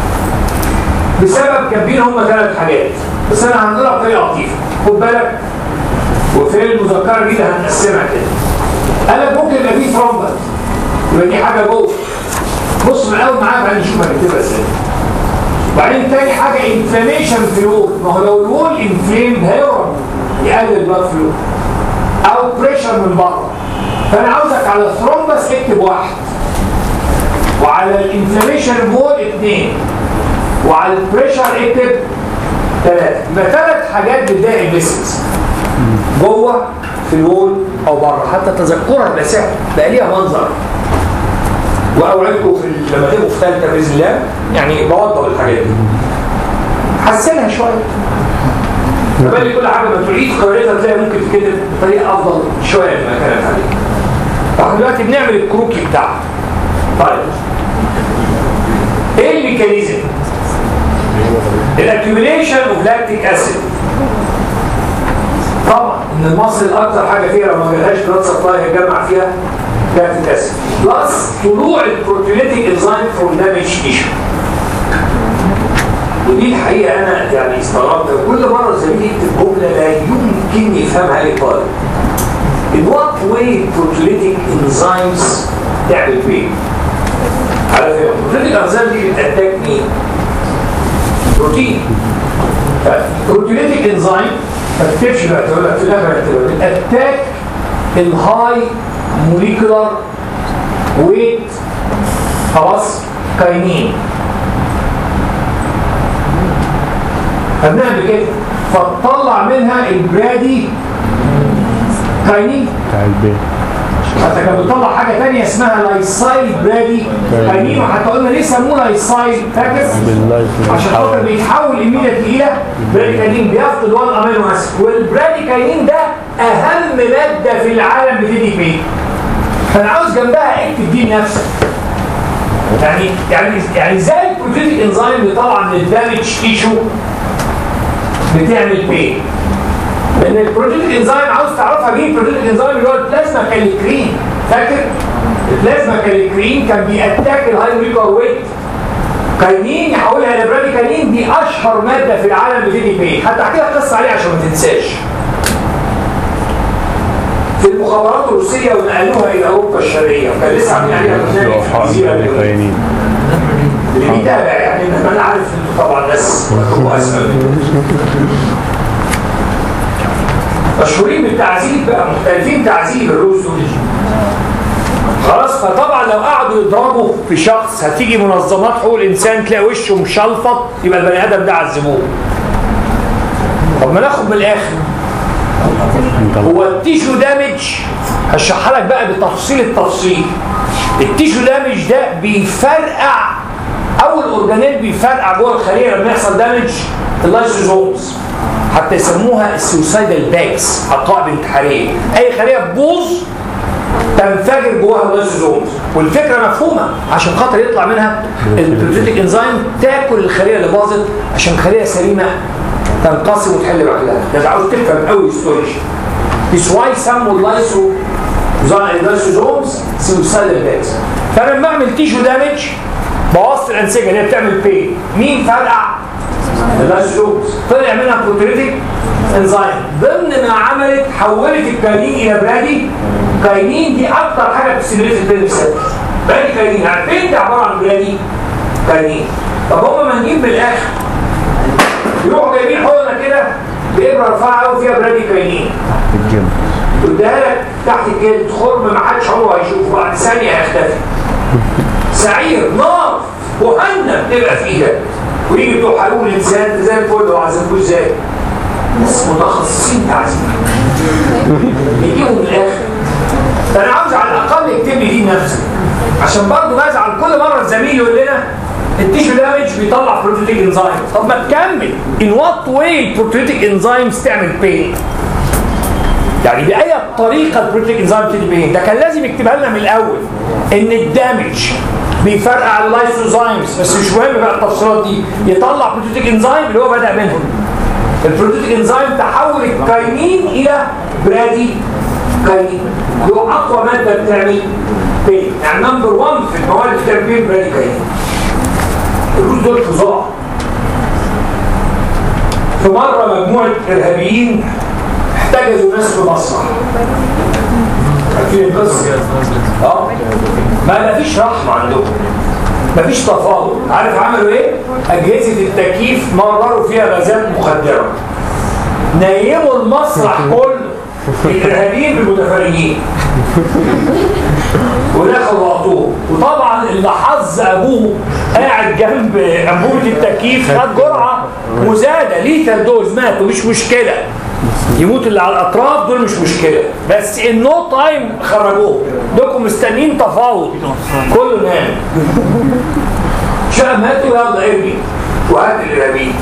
بسبب كاتبين هم ثلاث حاجات بس انا هنقولها بطريقه لطيفه خد بالك وفي المذكره دي هنقسمها كده قال لك ممكن يبقى فيه ثرومبس يبقى دي حاجه جوه بص من الاول معايا بعدين نشوف هنكتبها ازاي وبعدين تاني حاجه انفلاميشن في الوول ما هو لو الوول انفليمد هيورم يقلل البلاد فلو او بريشر من بره فانا عاوزك على الثرومبس اكتب واحد وعلى الانفلاميشن الوول اثنين وعلى البريشر اكتب ثلاثه يبقى ثلاث حاجات بتضايق الفيسلز جوه في الوول او بره حتى تذكرها يبقى سهل بقى ليها منظر واوعدكم في لما تبقوا في ثالثه باذن الله يعني بوضب الحاجات دي حسنها شويه فبالي كل حاجه ما تعيد قراءتها تلاقي ممكن تكتب بطريقه افضل شويه مما كانت عليه فاحنا دلوقتي بنعمل الكروكي بتاعها طيب ايه الميكانيزم؟ الاكيوميليشن اوف لاكتيك اسيد طبعا ان المصل اكتر حاجه فيها لو ما جالهاش بلاد سبلاي هيجمع فيها لاكتيك اسيد بلس طلوع البروتيوليتيك انزيم فروم دامج تيشو ودي الحقيقه انا يعني استغربت كل مره زميلي يكتب جمله لا يمكن يفهمها اي طالب In what way proteolytic enzymes تعمل فين؟ على فكره proteolytic enzyme دي بتاتاك مين؟ بروتين proteolytic enzyme ما تكتبش بقى تقول لك في الاخر هتكتبها بتاتاك الهاي موليكولار ويت خلاص كاينين فبنعمل كده فتطلع منها البرادي كاينين بتاع البيت حتى كان بيطلع حاجه ثانيه اسمها لايسايل برادي كاينين وحتى قلنا ليه سموه لايسايل فاكر؟ باللايف عشان خاطر بيتحول ايميديتلي الى براديكاينين بيفقد 1 امينو اسيد والبراديكاينين ده اهم ماده في العالم بتدي فيه فانا عاوز جنبها اكتب دي نفسك يعني يعني يعني ازاي البروتيتيك انزيم اللي طالعه من الدامج تيشو بتعمل بين لان البروتيتيك انزيم عاوز تعرفها مين البروتيتيك انزيم اللي هو البلازما كاليكرين فاكر البلازما كاليكرين كان بيأتاك الهاي ريكور ويت كاينين يحولها الى براديكاينين دي اشهر ماده في العالم بتدي بين حتى احكي لك قصه عليها عشان ما تنساش في المخابرات الروسيه ونقلوها الى اوروبا الشرقيه وكان لسه عاملين عليها برنامج في الجزيره الأمريكية. كاينين اللي بيتابع يعني انما انا عارف انتوا طبعا ناس هو اسال مشهورين بالتعذيب بقى مختلفين تعذيب الروس دول خلاص فطبعا لو قعدوا يضربوا في شخص هتيجي منظمات حقوق الانسان تلاقي وشه مشلفط يبقى البني ادم ده عذبوه طب ما ناخد من الاخر هو التيشو دامج هشرحها لك بقى بتفصيل التفصيل التيشو دامج ده بيفرقع اول اورجانيل بيفرقع جوه الخليه لما يحصل دامج اللايسوزومز حتى يسموها السوسايدال باكس عقائب انتحاريه اي خليه تبوظ تنفجر جواها اللايسوزومز والفكره مفهومه عشان خاطر يطلع منها البروتيتيك انزيم تاكل الخليه اللي باظت عشان خليه سليمه تنقسم وتحل لوحدها ده عاوز تفهم قوي الهيستوري This why سموا اللايسو اللايسوزومز سوسايدال باكس فانا لما اعمل تيشو دامج بوظت الانسجه اللي هي بتعمل بين مين فرقع؟ اللايسوزومز طلع منها بروتيتيك انزيم ضمن ما عملت حولت الكاينين الى برادي كاينين دي اكتر حاجه بتستمريت البين سيل برادي كاينين عارفين ده عباره عن برادي كاينين طب هم ما نجيب من الاخر يروحوا جايبين حقنه كده بابره رفيعه قوي فيها برادي كاينين الجيم اديها لك تحت الجلد خرم ما حدش عمره هيشوفه بعد ثانيه هيختفي سعير نار جهنم تبقى في ايدك ويجي بتوع حلول الانسان زي الفل وعذبوه ازاي ناس متخصصين تعذيب يجيهم من الاخر فانا عاوز على الاقل اكتب لي دي نفسك عشان برضه بزعل كل مره الزميل يقول لنا التيشو دامج بيطلع بروتيتيك انزيم طب ما تكمل ان وات واي البروتيتيك انزيمز تعمل بين يعني بأي طريقة البروتيك انزيم بتدي بين ده كان لازم يكتبها لنا من الأول إن الدامج بيفرقع اللايسوزايمز بس مش مهم بقى التفصيلات دي يطلع بروتيك انزيم اللي هو بدأ منهم البروتيك انزيم تحول الكاينين إلى برادي كاينين اللي هو أقوى مادة بتعمل بين يعني نمبر 1 في المواد اللي بتعمل بين برادي كاينين الروس دول فظاع في مرة مجموعة إرهابيين احتجزوا ناس في مصنع عارفين القصه اه ما مفيش رحمه عندهم مفيش تفاوض عارف عملوا ايه اجهزه التكييف مرروا فيها غازات مخدره نيموا المسرح كله الارهابيين بالمتفرجين ودخلوا وقتوه وطبعا اللي حظ ابوه قاعد جنب انبوبه التكييف خد جرعه مزاده ليتر دوز مات ومش مشكله يموت اللي على الاطراف دول مش مشكله بس النو تايم خرجوه دوكم مستنيين تفاوض كله نام شاء ماتوا يلا ارمي وهات الارهابيين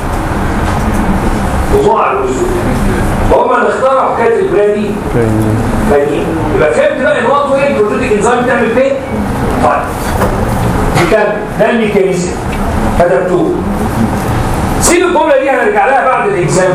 وضاع الوزن وهم اللي اخترعوا حكايه البرادي كاينين يبقى فهمت بقى الوات وايه البروتيك انزيم بتعمل فين؟ طيب نكمل ده الميكانيزم كتبتوه سيب الجمله دي هنرجع لها بعد الاكزامبل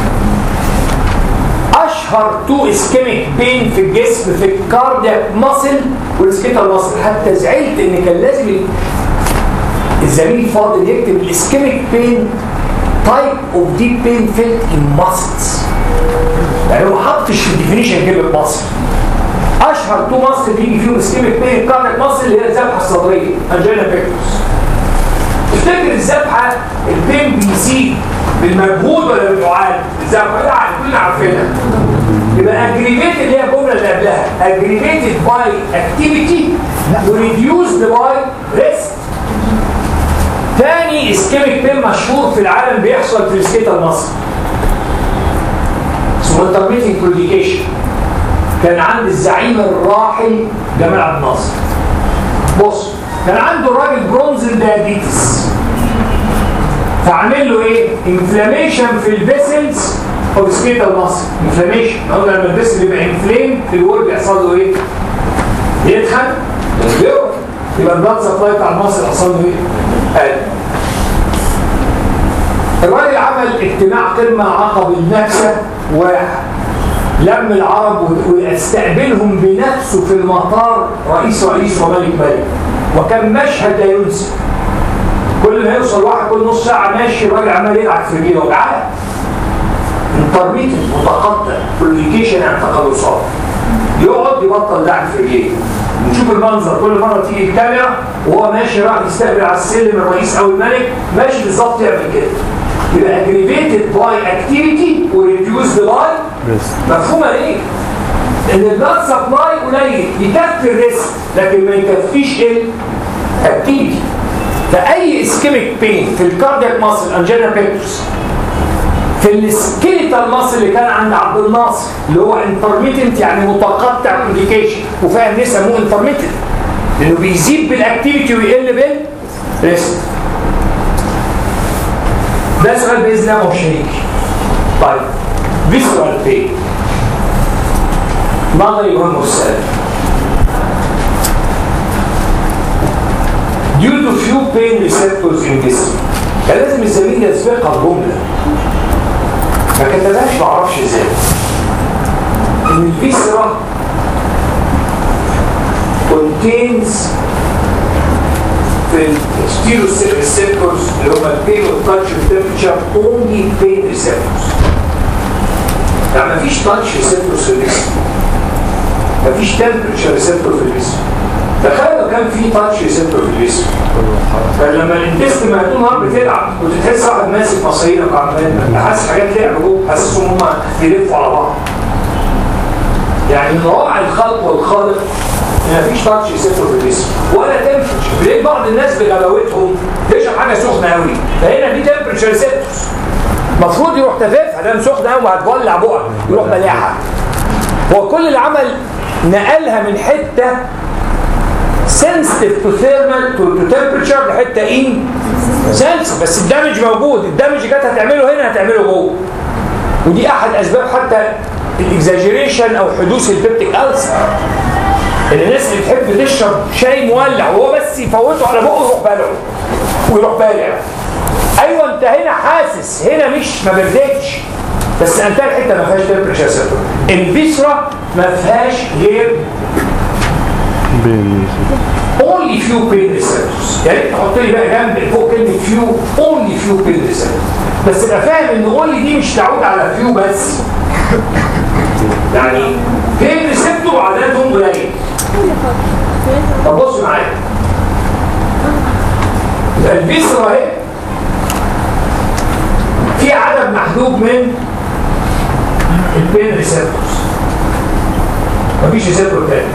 اشهر تو اسكيميك بين في الجسم في الكاردياك ماسل والسكيتال ماسل حتى زعلت ان كان لازم الزميل فاضل يكتب الاسكيميك بين تايب اوف ديب بين فيلد ان ماسلز يعني هو ما حطش في الديفينيشن كلمه ماسل اشهر تو ماسل بيجي فيهم اسكيميك بين الكاردياك ماسل اللي هي الذبحه الصدريه انجينا بيكتوس تفتكر الذبحه البين بيزيد بالمجهود ولا بالمعاد؟ الذبحه لا كلنا عارفينها يبقى اجريفيتد اللي هي الجمله اللي قبلها اجريفيتد باي اكتيفيتي وريديوزد باي ريست تاني اسكيميك بين مشهور في العالم بيحصل في السكيتال مصر اسمه انترميتنج بروديكيشن كان عند الزعيم الراحل جمال عبد الناصر بص كان عنده الراجل برونزل دايابيتس فعمل له ايه؟ انفلاميشن في الفيسلز اوف سكيتال مصر انفلاميشن قلنا لما الفيسل يبقى انفليم في الورد بيحصل له ايه؟ يتخن يبقى يبقى البلاد سبلاي بتاع المصري حصل له ايه؟ قل الراجل عمل اجتماع قمه عقب النكسه واحد لم العرب ويستقبلهم بنفسه في المطار رئيس رئيس وملك ملك وكان مشهد لا ينسى كل ما يوصل واحد كل نص ساعه ماشي الراجل عمال يلعب في رجليه وجعان انترميتنت متقطع كوميونيكيشن يعني تقلصات يقعد يبطل لعب في رجليه نشوف المنظر كل مره تيجي الكاميرا وهو ماشي راح يستقبل على السلم الرئيس او الملك ماشي بالظبط يعمل كده يبقى aggravated by activity وريديوسد باي مفهومه ليه؟ ان البلاد سبلاي قليل يكفي الريسك لكن ما يكفيش الاكتيفيتي فاي اسكيميك بين في الكاردياك ماسل انجينا بيكتوس في السكيليتال ماسل اللي كان عند عبد الناصر اللي هو انترميتنت يعني متقطع كوميونيكيشن وفاهم ليه سموه انترميتنت لانه بيزيد بالاكتيفيتي ويقل بالريسك ده سؤال باذن الله مش هيجي طيب فيسرال بين نظري مهم السؤال due to few pain receptors in this كان لازم الزميل يسبقها الجمله ما كتبهاش ما اعرفش ازاي ان الفيسرا contains في الستيرو ريسبتورز اللي هم البين والتاتش والتمبرتشر اونلي بين ريسبتورز يعني مفيش تاتش ريسبتورز في الجسم مفيش تمبرتشر ريسبتور في الجسم تخيل لو كان في تاتش ريسبتور في الجسم فلما الانتست مهدوم نهار بتلعب وتتحس واحد ماسك مصايرك وعمال حاسس حاجات لعب جوه حاسسهم هم بيلفوا على بعض يعني من روائع الخلق والخالق ان مفيش تاتش ريسبتور في الجسم ولا تمبرتشر ليه بعض الناس بغباوتهم تشرب حاجه سخنه قوي فهنا في تمبرتشر ريسبتورز المفروض يروح تفافها ده سخنه قوي وهتولع بقى يروح بلاحه هو كل اللي عمل نقلها من حته sensitive to thermal to, to temperature لحته ايه؟ sensitive بس الدمج موجود الدمج كانت هتعمله هنا هتعمله جوه ودي احد اسباب حتى الاكزاجيريشن او حدوث البيبتيك ألسر ان الناس اللي بتحب تشرب شاي مولع وهو بس يفوته على بقه يروح بالعه ويروح بالع ايوه انت هنا حاسس هنا مش ما بردتش بس انت الحته ما فيهاش تمبرتشر سيرفر الفيسرا ما فيهاش غير بين only few pain receptors يعني انت تحط لي بقى جنب فوق كلمه few only few pain receptors بس ابقى فاهم ان only دي مش تعود على few بس يعني pain receptor عددهم قليل طب بص معايا يبقى الفيسرا اهي في عدد محدود من البين ريسبتورز مفيش ريسبتور تاني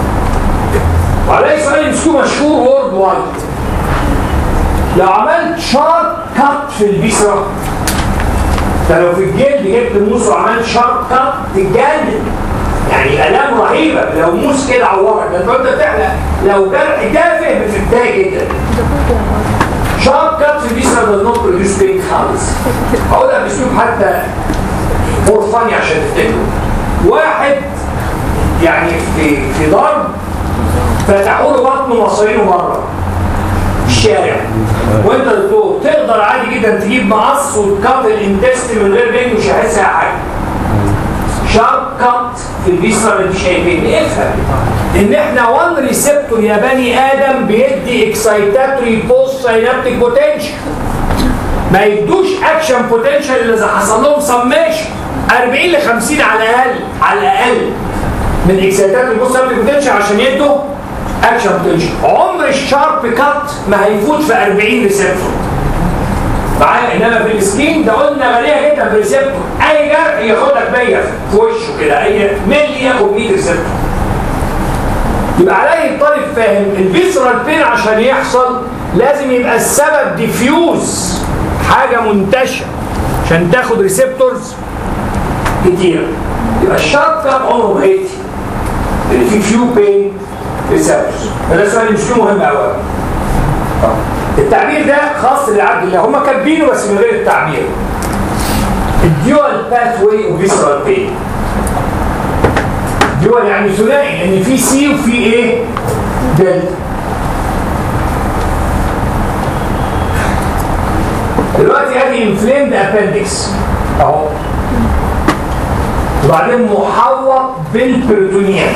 وعليه سؤال يمسكوه مشهور وورد وايد لو عملت شارب كات في الفيسرا ده لو في الجلد جبت موس وعملت شارب كات تتجنن يعني الام رهيبه لو موس كده عورك ده انت بتحلق لو جرح تافه بتتضايق جدا شارب كات في الفيسرا ده نوت بروديوس بين خالص هقولها باسلوب حتى فور فاني عشان تفتكروا واحد يعني في في ضرب فتحوا له بطنه مصارينه بره الشارع وانت دكتور تقدر عادي جدا تجيب مقص وتكات الانتست من غير بين مش هيحس حاجه شارب كات في الفيسرا اللي انت شايفين افهم ان احنا وان ريسبتور يا بني ادم بيدي اكسايتاتوري بوست ساينابتيك بوتنشال ما يدوش اكشن بوتنشال الا اذا حصل لهم سميشن 40 ل 50 على الاقل على الاقل من اكسايتاتوري بوست ساينابتيك بوتنشال عشان يدوا اكشن بوتنشال عمر الشارب كات ما هيفوت في 40 ريسبتور معايا انما في السكين ده قلنا غاليه جدا في الريسبتور اي جرح ياخدك 100 في وشه كده اي ملي ياخد 100 ريسبتور يبقى عليه الطالب فاهم الفيسرال بين عشان يحصل لازم يبقى السبب ديفيوز حاجه منتشره عشان تاخد ريسبتورز كتير يبقى الشرط كان عمره ما هيتي لان في فيو بين ريسبتورز فده سؤال مش مهم قوي التعبير ده خاص لعبد الله هم كاتبينه بس من غير التعبير الديوال باث واي اوف فيسرال بين دول يعني ثنائي لان في سي وفي ايه دلتا دلوقتي ادي انفليمد ابندكس اهو وبعدين محوط بالبريتونيوم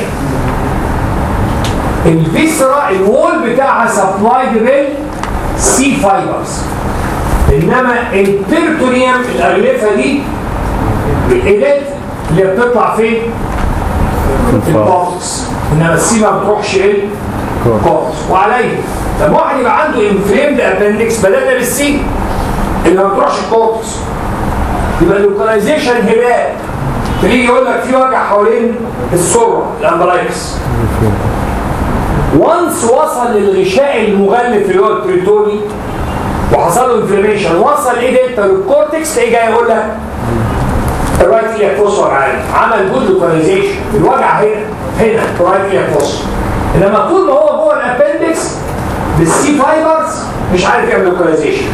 الفيسرا الوول بتاعها سبلايد بال سي فايبرز انما البريتونيوم الاغلفه دي بالإيدات اللي بتطلع فين؟ الكورتكس انما السي ما بتروحش ايه؟ الكورتكس وعليه لما واحد يبقى عنده انفليمد ابندكس بدانا بالسي اللي ما بتروحش الكورتكس يبقى اللوكاليزيشن هبال تيجي يقول لك في وجع حوالين السره الامبلايكس وانس وصل للغشاء المغلف اللي هو البريتوني وحصل له انفلاميشن وصل ايه دلتا للكورتكس تلاقيه جاي يقول لك الرايت ايلك فوسفور عالي عمل جود لوكاليزيشن الوجع هنا هنا الرايت ايلك فوسفور انما طول ما هو جوه الابندكس بالسي فايبرز مش عارف يعمل لوكاليزيشن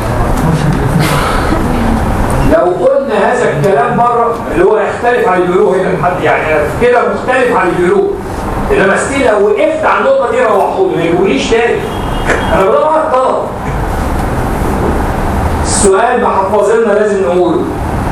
لو قلنا هذا الكلام بره اللي هو يختلف عن البيرو هنا لحد يعني كده مختلف عن البيرو انما ستيل لو وقفت على النقطه دي روحوني ما يقوليش تاني انا بدور على الطلب السؤال محفظنا لازم نقوله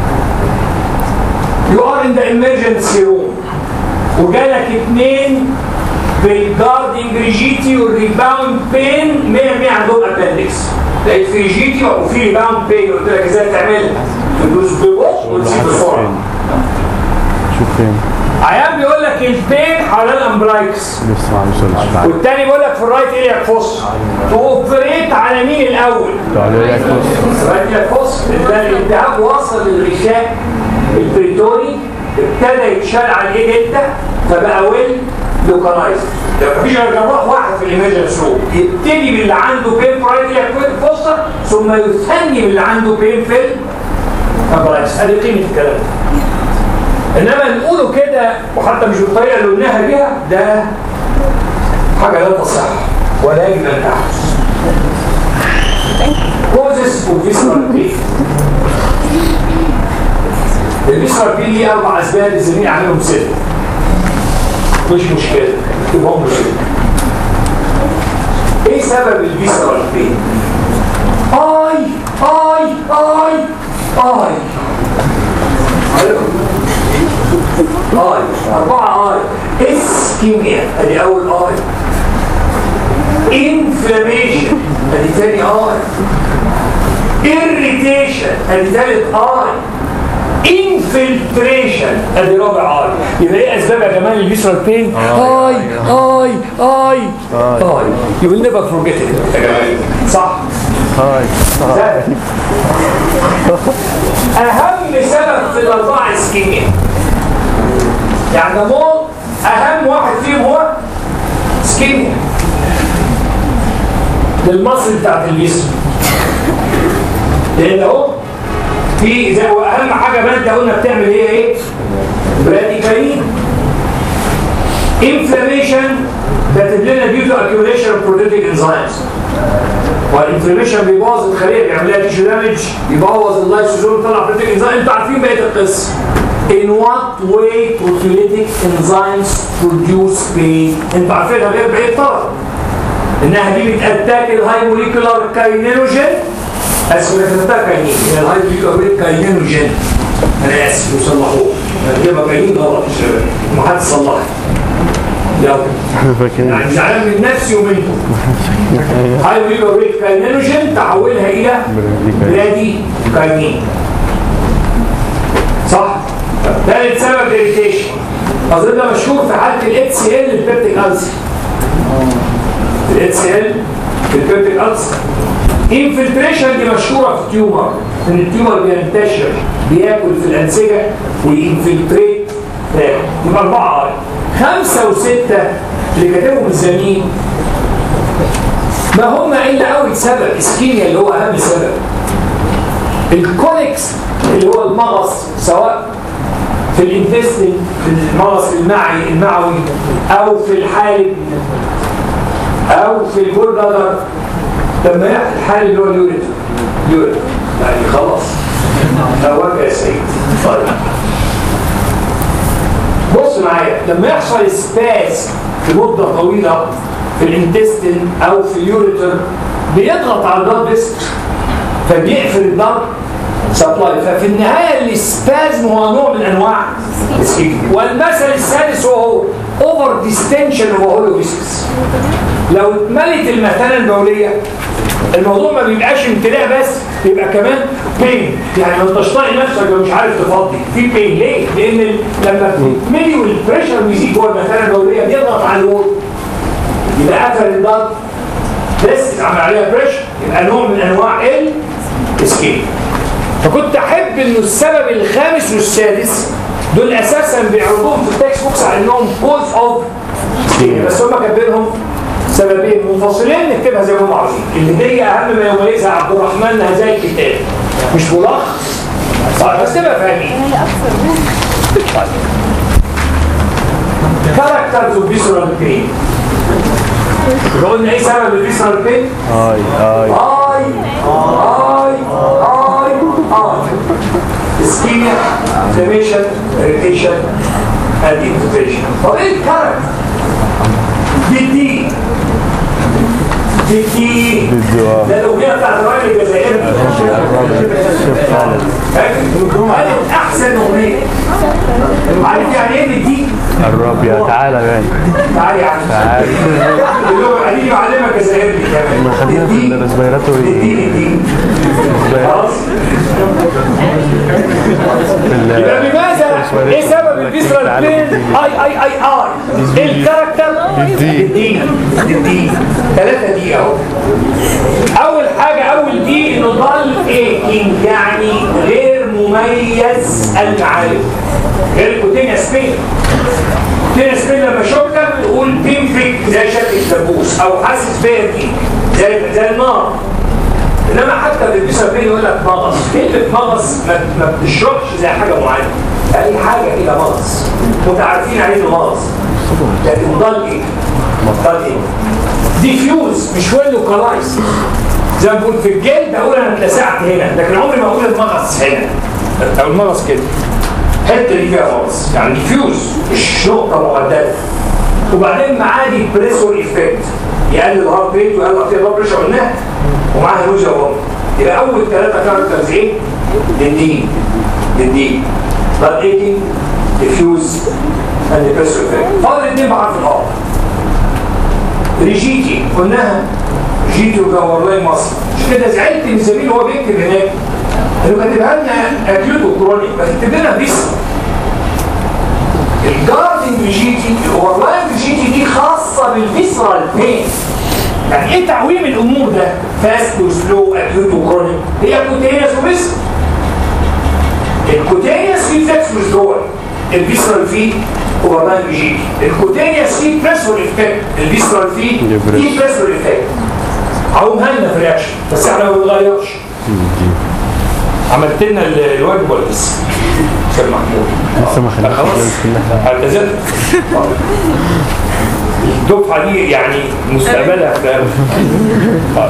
يو ار ان ذا emergency روم وجالك اتنين بالجاردنج ريجيتي والريباوند بين 100 100 عندهم ابندكس لقيت في ريجيتي وفي ريباوند بين قلت لك ازاي تعملها؟ تدوس ببطء وتسيب بسرعه شوف فين عيان بيقول لك البين حوالين الامبلايكس لسه ما وصلش والتاني بيقول لك في الرايت ايلياك فوس توفريت على مين الاول؟ تعالى لك بص الرايت ايلياك فوس لان الالتهاب وصل للغشاء البريتوني ابتدى يتشال عليه دلتا فبقى ويل لوكالايز لو مفيش غير جراح واحد في الايمرجنس روم يبتدي باللي عنده بين في رايت ايلياك فوستر ثم يثني باللي عنده بين في الامبلايكس ادي قيمه الكلام ده انما نقوله كده وحتى مش بالطريقه اللي قلناها بيها ده حاجه لا تصح ولا يجب ان تحدث كوزس وفيسرال بين الفيسرال بين ليه اربع اسباب الزميل عاملهم سته مش مشكله تبقى مشكله ايه سبب الفيسرال بين؟ اي اي اي اي اي أربعة اي اسكيميا ادي أول اي انفلاميشن ادي تاني اي irritation ادي تالت اي انفلتريشن ادي رابع اي يبقى ايه اسباب يا جماعه الفيسرال بين؟ اي اي اي اي يو ويل نيفر فورجيت يا جماعه صح هاي سهل. اهم سبب في الاربعه اسكيميا يعني ده مول اهم واحد فيهم هو اسكيميا للمصل بتاعت الجسم لان اهو في زي واهم حاجه ماده قلنا بتعمل هي ايه؟ براديكالين انفلاميشن كاتب لنا ديو تو اكيوليشن اوف بروتيتيك انزيمز والانفلاميشن بيبوظ الخليه بيعمل لها تيشو دامج يبوظ اللايسوزوم يطلع بروتيك انزيم انتوا عارفين بقيه القصه In what way proteolytic enzymes produce pain؟ انتوا عارفينها غير بعيد طبعا انها دي بتاتاك الهاي موليكولار كاينينوجين اسف بتاتاك كاينين هي الهاي موليكولار كاينينوجين انا اسف وصلحوه هتجيبها كاينين غلط يا شباب ما حد صلحها يلا فاكرين يعني زعلان من نفسي ومنكم هاي موليكولار كاينينوجين تحولها الى بلادي كاينين صح ثالث سبب الاريتيشن اظن ده مشهور في حاله الاتش سي ال البيبتيك ألسر الاتش سي ال البيبتيك ألسر انفلتريشن دي مشهوره في التيومر ان التيومر بينتشر بياكل في الانسجه وينفلتريت يبقى اربعه خمسه وسته اللي كاتبهم الزميل ما هم الا اول سبب اسكيميا اللي هو اهم سبب الكوليكس اللي هو المغص سواء في الانتستين في المغص المعي المعوي او في الحالب او في الجول بلادر لما يحصل الحالب اللي هو اليوريتر اليوريتر يعني خلاص ده وجه يا سيد طيب بص معايا لما يحصل سباس في مده طويله في الانتستين او في اليوريتر بيضغط على البلاد فيسل فبيقفل البلاد سبلاي ففي النهايه السبازم هو نوع من انواع السكيك والمثل السادس وهو اوفر ديستنشن اوف هولو فيسكس لو اتملت المثانه البوليه الموضوع ما بيبقاش امتلاء بس يبقى كمان بين يعني ما انتش طايق نفسك لو مش عارف تفضي في بين ليه؟ لان ال- لما بتتملي والبريشر بيزيد جوه المثانه البوليه بيضغط على الوول يبقى قفل الضغط بس عمل عليها بريشر يبقى نوع من انواع الاسكيب فكنت احب انه السبب الخامس والسادس دول اساسا بيعرضوهم في التكست بوكس على انهم كوز اوف بس هم كاتبينهم سببين منفصلين نكتبها زي ما هم عاوزين اللي هي اهم ما يميزها عبد الرحمن هذا الكتاب مش ملخص طيب بس تبقى فاهمين كاركترز اوف فيسرال بين قلنا ايه سبب الفيسرال بين؟ اي اي اي اي اي اي اسكيميا inflammation irritation and infiltration طب ايه الكاركتر؟ دي دي دي دي دي، آه. ده الاغنيه بتاعت الراجل الجزائري قالت احسن اغنيه عارف يعني ايه دي؟ الرب يا تعالى يعني تعالي يا عم تعالى. اللغه قديم يعلمك جزائري كمان ما خدناها في دي- الريسبيراتوري. دي دي دي خلاص يبقى بماذا ايه سبب الفيسرال بين اي اي اي اي ايه الكاركتر دي. دي دي ثلاثة دي اهو اول حاجة اول دي انه ضل ايكينج يعني غير مميز المعالم غير كوتينيوس بين كوتينيوس بين لما شوكك تقول بين فيك زي شكل الدبوس او حاسس بيركي زي زي النار انما حتى في البيسر بين يقول لك مغص كلمه مغص ما, ما بتشربش زي حاجه معينه اي حاجه كده مغص متعارفين عليه انه مغص لكن ضل ايه؟ ضل ايه؟ ديفيوز مش ويل وكلايس زي ما بقول في الجلد اقول انا اتلسعت هنا لكن عمري ما اقول المغص هنا او المغص كده الحته دي فيها مغص يعني ديفيوز مش نقطه محدده وبعدين معاه دي بريسور ايفكت يقلل الهارت ريت ويقلل فيها بلاد بريشر قلناها ومعاها نوزيا وهم يبقى اول ثلاثه كاركترز ايه؟ للدين للدين بلاد ايكينج ديفيوز اند بريسور ايفكت فاضل اثنين بحرف الار ريجيتي قلناها جيتي وجورلاي مصر مش كده زعلت من زميل وهو بيكتب هناك انه كاتبها لنا اكيوت وكرونيك ما تكتب لنا بيس الجاردنج ريجيتي الاوفرلاين ريجيتي دي خاصه بالفيسرال بين يعني ايه تعويم الامور ده فاست وسلو اكيوت وكرونيك هي كوتينيوس وبس الكوتينيوس فيه فلكس ويزدرول الفيسرال فيه اوفرلاين ريجيتي الكوتينيوس فيه بريسور افكت الفيسرال فيه يبرس. فيه بريسور افكت عومها لنا في رياكشن بس احنا ما بنغيرش عملت لنا ال- الواجب ولا لسه؟ استاذ محمود لسه ما خدناش خلاص الجلسة كلها. اعتذرت الدفعه دي يعني مستقبلها في طيب.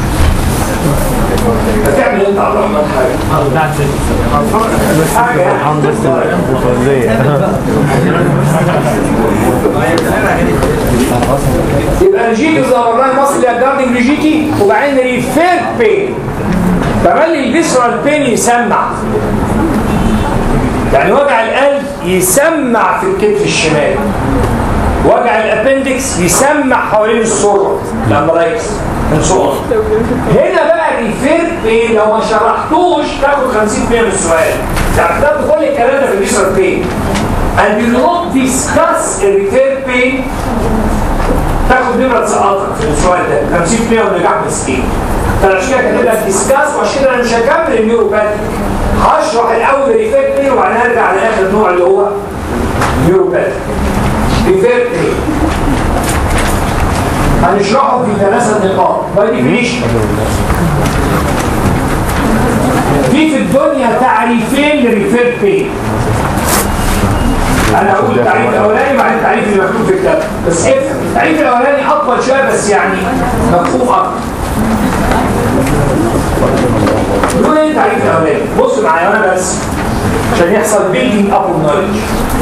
هتعمل انت عبد الرحمن حاجه حاجه يعني. الحمد لله الفوزية يبقى ريجيتي ظهر مصر اللي جاردنج ريجيتي وبعدين ريفير بين تملي الفيسرال بين يسمع يعني وجع القلب يسمع في الكتف الشمال وجع الابندكس يسمع حوالين السره الامبرايكس من صور هنا بقى ريفير بين لو ما شرحتوش تاخد 50% من السؤال يعني تاخد كل الكلام ده في الفيسرال بين and you not discuss a refer pain تاخد نمرة تسقطك في السؤال ده 50% من نجاح من 60 فعشان كده كاتب لك ديسكاس وعشان كده انا مش هكمل النيوروباثيك هشرح الاول الريفير بين وبعدين ارجع لاخر نوع اللي هو نيوروباثيك ريفير بين هنشرحه في ثلاثة نقاط باي ديفينيشن في في الدنيا تعريفين لريفير بين انا هقول التعريف الاولاني بعدين التعريف اللي مكتوب في الكتاب بس افهم التعريف الاولاني اطول شويه بس يعني مفهوم اكتر بيقول ايه التعريف الاولاني بص معايا انا بس عشان يحصل بيلدينج اب اوف نولج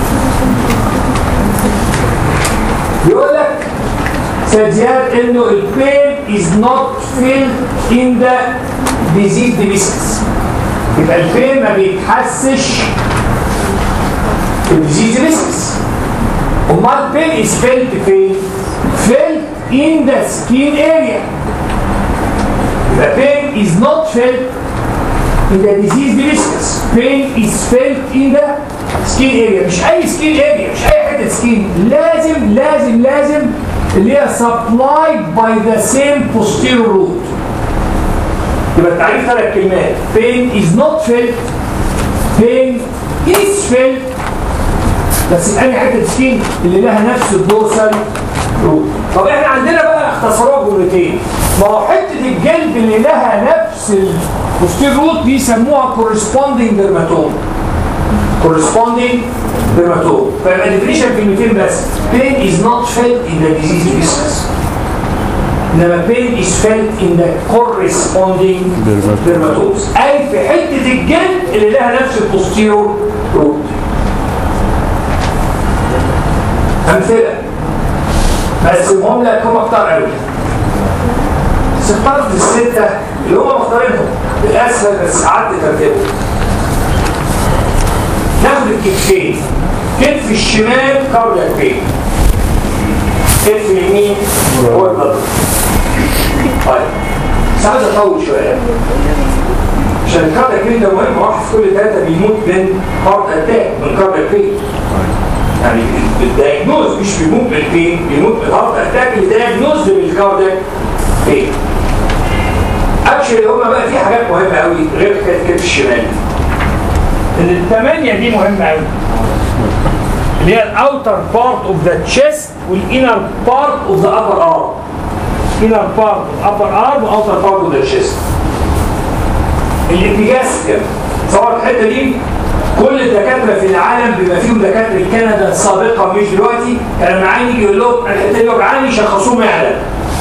بيقول لك ساديات انه البين از نوت فيلد ان ذا ديزيز ديميسكس يبقى البين ما بيتحسش في الديزيز ديميسكس امال البين از فيلد فين؟ فيلد ان ذا سكين اريا يبقى pain is not felt in the disease meniscus. Pain is felt in the skin area. مش أي skin area، مش أي حتة skin. لازم لازم لازم اللي هي supplied by the same posterior root. يبقى التعريف ثلاث كلمات. Pain is not felt. Pain is felt. بس أي حتة skin اللي لها نفس الدورسال روت. طب احنا عندنا بقى اختصارات جملتين. ما هو حته الجلد اللي لها نفس البوستير روت دي يسموها corresponding dermatome corresponding dermatome فيبقى ديفينيشن كلمتين بس pain is not felt in the disease viscous انما pain is felt in the corresponding dermatomes اي في حته الجلد اللي لها نفس البوستيرور روت امثله بقسمهم لك هم اكتر قوي اخترت الستة اللي هم مختارينهم بالأسهل بس قعدت ترتيبهم ناخد الكتفين كتف الشمال كاردياك بين كتف اليمين هو البطن طيب بس عايز اطول شويه عشان الكاردياك بين ده مهم واحد في كل ثلاثه بيموت من هارت اتاك من كاردياك بين يعني الدايجنوز مش بيموت من البين بيموت من الهارت اتاك اللي دايجنوز بالكاردياك بين اكشلي هما بقى في حاجات مهمه قوي غير حكايه كتف الشمال ان الثمانيه دي مهمه قوي اللي هي الاوتر بارت اوف ذا تشيست والانر بارت اوف ذا ابر ارم انر بارت اوف ابر ارم واوتر بارت اوف ذا تشيست الابيجاستيا تصور الحته دي كل الدكاتره في العالم بما فيهم دكاتره كندا سابقا مش دلوقتي كان المعاني يجي يقول لهم الحته دي وجعاني يشخصوه معده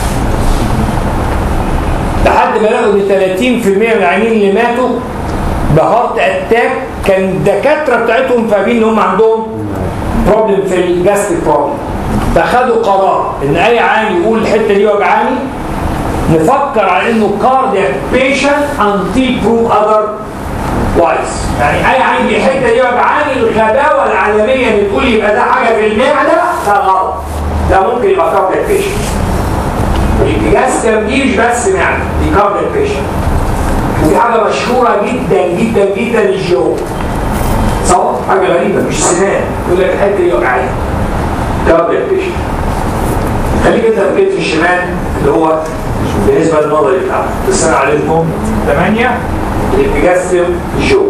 لحد ما لقوا ان 30% من العيانين اللي ماتوا بهارت اتاك كان الدكاتره بتاعتهم فاهمين ان هم عندهم بروبلم في الجاستيك بروبلم فخدوا قرار ان اي عيان يقول الحته دي وجعاني نفكر على انه كاردياك بيشنت انتل بروف اذر وايز يعني اي عيان دي الحته دي وجعاني الغباوه العالميه اللي تقول يبقى ده حاجه في المعده ده غلط ده ممكن يبقى كاردياك بيشنت الجاستم دي مش بس معده دي كاردياك بيشنت ودي حاجه مشهوره جدا جدا جدا للجو صح حاجه غريبه مش سنان يقول لك الحته دي وجعاني كاردياك بيشنت خليك انت في الكتف الشمال اللي هو بالنسبه للنظري بتاعك بس انا علمتهم 8 الابيجاستم جو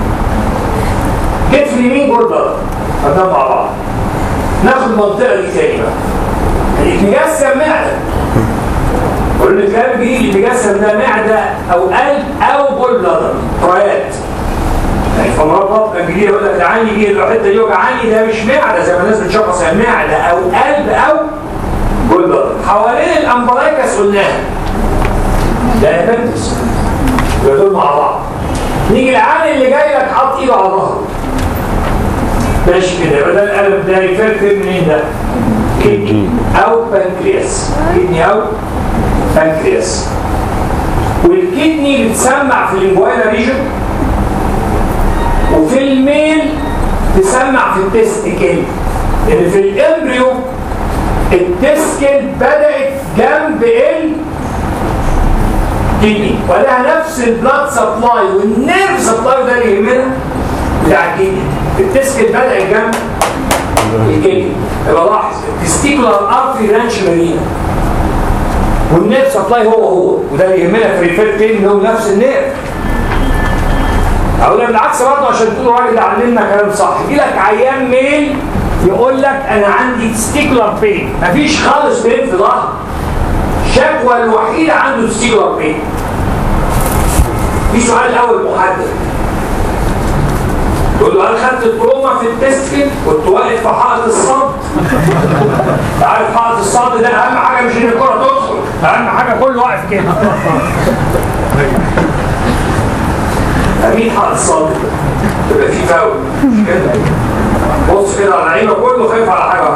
كتف اليمين بوردر خدناهم مع بعض ناخد المنطقه دي تاني بقى الابيجاستم معده قلنا الكلام الجديد الابيجاستم ده معده او قلب او بول بلادر قرايات يعني في امراض بطن الجديد يقول لك العين يجي الحته دي وجعاني ده مش معده زي ما الناس بتشخص معده او قلب او بول بلادر حوالين الامبلايكس قلناها ده ابنتس يبقى دول مع بعض نيجي العين اللي جاي لك حاط ايده على ظهره ماشي كده يبقى ده القلب ده يفرق منين ده؟ كدني او بنكرياس كدني او بنكرياس والكدني بتسمع في الانجوانا ريجن وفي الميل تسمع في التستيكل لان في الامبريو التستيكل بدات جنب الكدني ولها نفس البلاد سبلاي والنيرف سبلاي ده اللي يهمنا بتاع الكدني التستيكل بدات جنب الكدني يبقى لاحظ التستيكولار ارتري رانش مارينا والنيرف سبلاي هو هو وده اللي يهمنا في الريفير بين اللي هو نفس النيرف اقول لك بالعكس برضه عشان تقول الراجل ده علمنا كلام صح يجي لك عيان ميل يقول لك انا عندي تستيكولار بين مفيش خالص بين في ظهر الشكوى الوحيده عنده تستيلر بين في سؤال الاول محدد تقول له هل خدت التروما في التستكل كنت واقف في حائط الصد انت عارف حائط الصد ده اهم حاجه مش ان الكره تدخل اهم حاجه كله واقف كده امين حائط الصد تبقى في فاول مش كده بص كده على عينه كله خايف على حاجه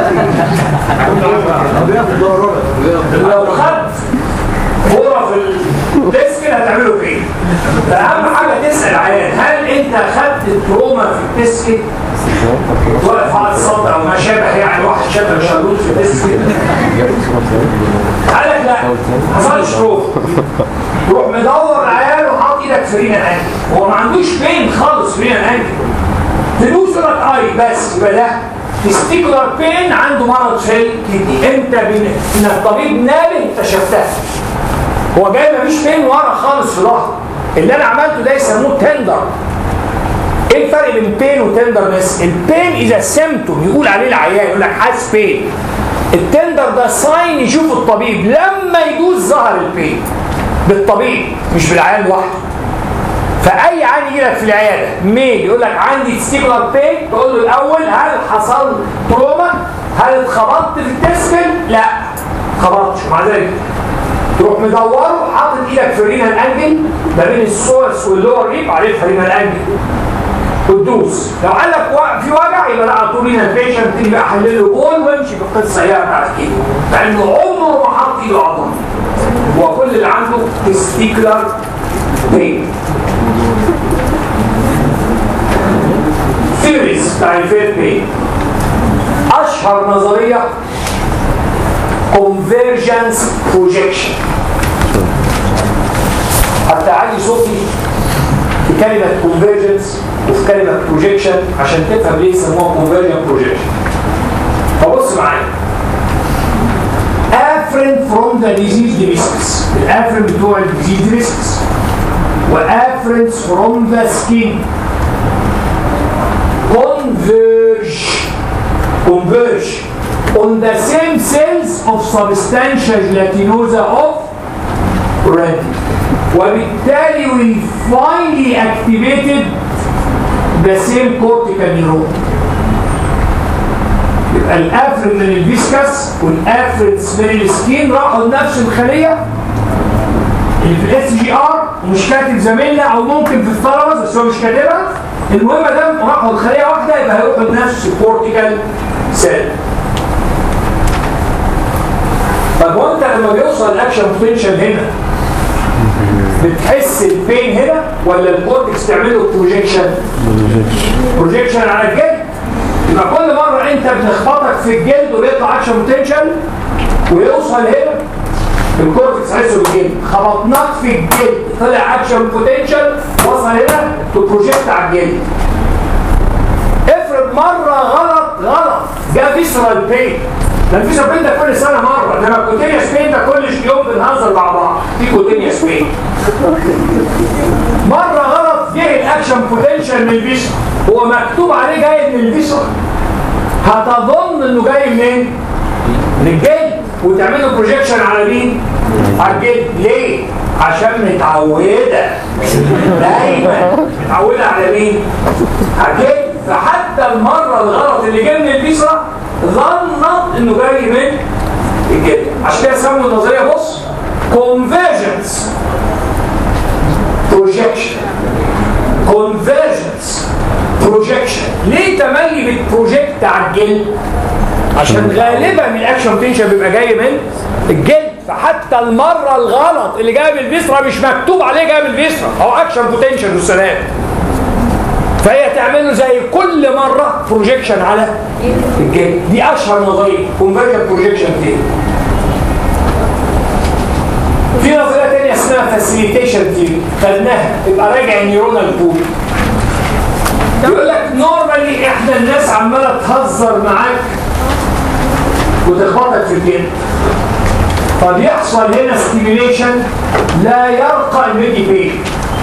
واحده لو خدت كوره في التسكن هتعمله فين؟ فاهم حاجه تسال عيان هل انت خدت التروما في التسكن؟ واقف على الصد او ما شابه يعني واحد شبه شلوت في التسكن قال لك لا حصلش تروما تروح مدور العيان وحاطط ايدك في رينا الانكل هو ما عندوش بين خالص في رينا الانكل تدوس لك اي بس يبقى ده تستيكولار بين عنده مرض في الكدني انت بن... ان الطبيب نابه اكتشفتها هو جاي مفيش بين ورا خالص في ظهره اللي انا عملته ده يسموه تندر ايه الفرق بين بين وتندرنس البين اذا سيمتوم يقول عليه العيان يقول لك حاسس بين التندر ده ساين يشوف الطبيب لما يدوس ظهر البين بالطبيب مش بالعيان لوحده فاي عيان يجي لك في العياده ميل يقول لك عندي تستيكولار بين تقول له الاول هل حصل تروما هل اتخبطت في التسكن لا اتخبطتش مع ذلك تروح مدوره حاطط ايدك في الرينال انجل ما بين السورس واللور ريب عليه الرينال انجل وتدوس لو قال لك في وجع يبقى لا على طول رينال بيشنت تيجي بقى احلل له بول وامشي في القصه هي بتاعت كده لانه عمره ما حط ايده عضله هو كل اللي عنده تستيكولار بين ثيوريز بتاع الفير بين اشهر نظريه convergence projection حتى علي صوتي في كلمة convergence وفي كلمة projection عشان تفهم ليه يسموها convergent projection فبص معايا afferent from the disease meniscus الافرنت بتوع الديزيز meniscus وافرنت from the skin converge converge on the same cells of substantia gelatinosa of red وبالتالي we finally activated the same cortical neuron يبقى الافرن من الفيسكس والافرنس من السكين راحوا لنفس الخليه اللي في الاس جي ار ومش كاتب زميلنا او ممكن في الثالاموس بس هو مش كاتبها المهم ده راحوا لخليه واحده يبقى هيروحوا لنفس الكورتيكال سيل طب وانت لما بيوصل الاكشن بوتنشال هنا بتحس البين هنا ولا الكورتكس تعمله بروجيكشن بروجيكشن على الجلد يبقى كل مره انت بنخبطك في الجلد ويطلع اكشن بوتنشال ويوصل هنا الكورتكس حسه بالجلد خبطناك في الجلد طلع اكشن بوتنشال وصل هنا تبروجيكت على الجلد افرض مره غلط غلط جه فيسرال بين ده الفيسرال بين ده كل سنه مره انما الكوتينيوس بين ده كل يوم بنهزر مع بعض في كوتينيوس بين مره غلط جه الاكشن بوتنشال من الفيسرال هو مكتوب عليه جاي من الفيسرال هتظن انه جاي منين؟ من الجلد وتعمل له بروجيكشن على مين؟ على الجلد ليه؟ عشان متعوده دايما متعوده على مين؟ على الجلد فحتى المره الغلط اللي جاي من الفيسرا ظنت انه جاي من الجلد عشان كده سموا النظريه بص convergence projection convergence projection ليه تملي بالبروجكت على الجلد عشان غالبا الاكشن بوتنشال بيبقى جاي من الجلد فحتى المره الغلط اللي جايه من الفيسرا مش مكتوب عليه جايه من الفيسرا هو اكشن بوتنشال والسلام فهي تعمل له زي كل مره بروجيكشن على الجلد دي اشهر نظريه كونفرجن بروجيكشن تاني في نظريه ثانيه اسمها فاسيليتيشن تيري خدناها تبقى راجع النيورونال بول يقول لك نورمالي احنا الناس عماله تهزر معاك وتخبطك في الجلد فبيحصل هنا ستيميليشن لا يرقى الميدي بين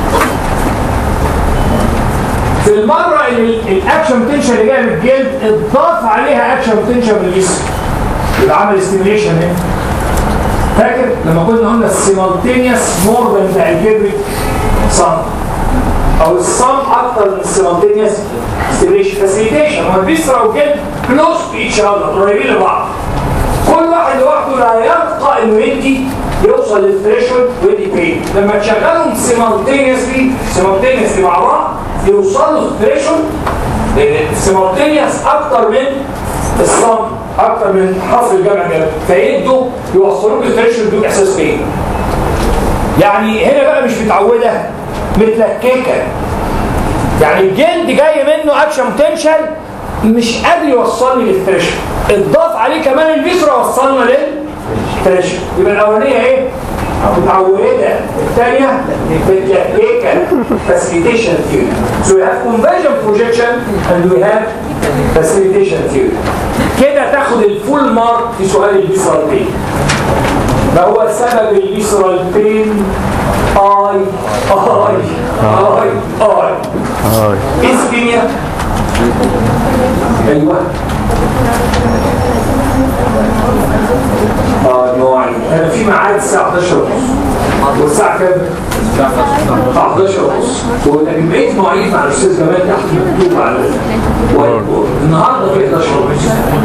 في المرة اللي الاكشن بوتنشال اللي جايه من الجلد اتضاف عليها اكشن بوتنشال من الجسم يبقى عمل ستيميليشن هنا فاكر لما كنا قلنا السيمالتينيوس مور ذان ذا الجبريك صم او الصم اكتر من السيمالتينيوس ستيميشن فاسيليتيشن هو الفيسرا والجلد كلوز تو ايتش اذر قريبين لبعض كل واحد لوحده لا يبقى انه يدي يوصل للثريشولد ويدي بين لما تشغلهم سيمالتينيوسلي سيمالتينيوسلي مع بعض يوصلوا للثريشولد السيمالتينيوس اكتر من الصم اكتر من حرف الجمع ده فيدوا يوصلوك للثريشولد بدون احساس بيه يعني هنا بقى مش متعوده متلككه يعني الجلد جاي منه اكشن بوتنشال مش قادر يوصلني للثريشولد اتضاف عليه كمان الفيسرا وصلنا للثريشولد يبقى الاولانيه ايه؟ متعوده الثانيه متلككه facilitation theory so we have conversion projection and we have facilitation theory كده تاخد الفول مارك في سؤال الفيسرال بين ما هو سبب الفيسرال بين اي اي اي اي هاي اسكيميا ايوه اه نوعي انا في ميعاد الساعه 11 ونص والساعه كام؟ الساعه 11 ونص ولكن بقيت مواعيد مع الاستاذ جمال تحت مكتوب على الوايت بورد النهارده في 11 ونص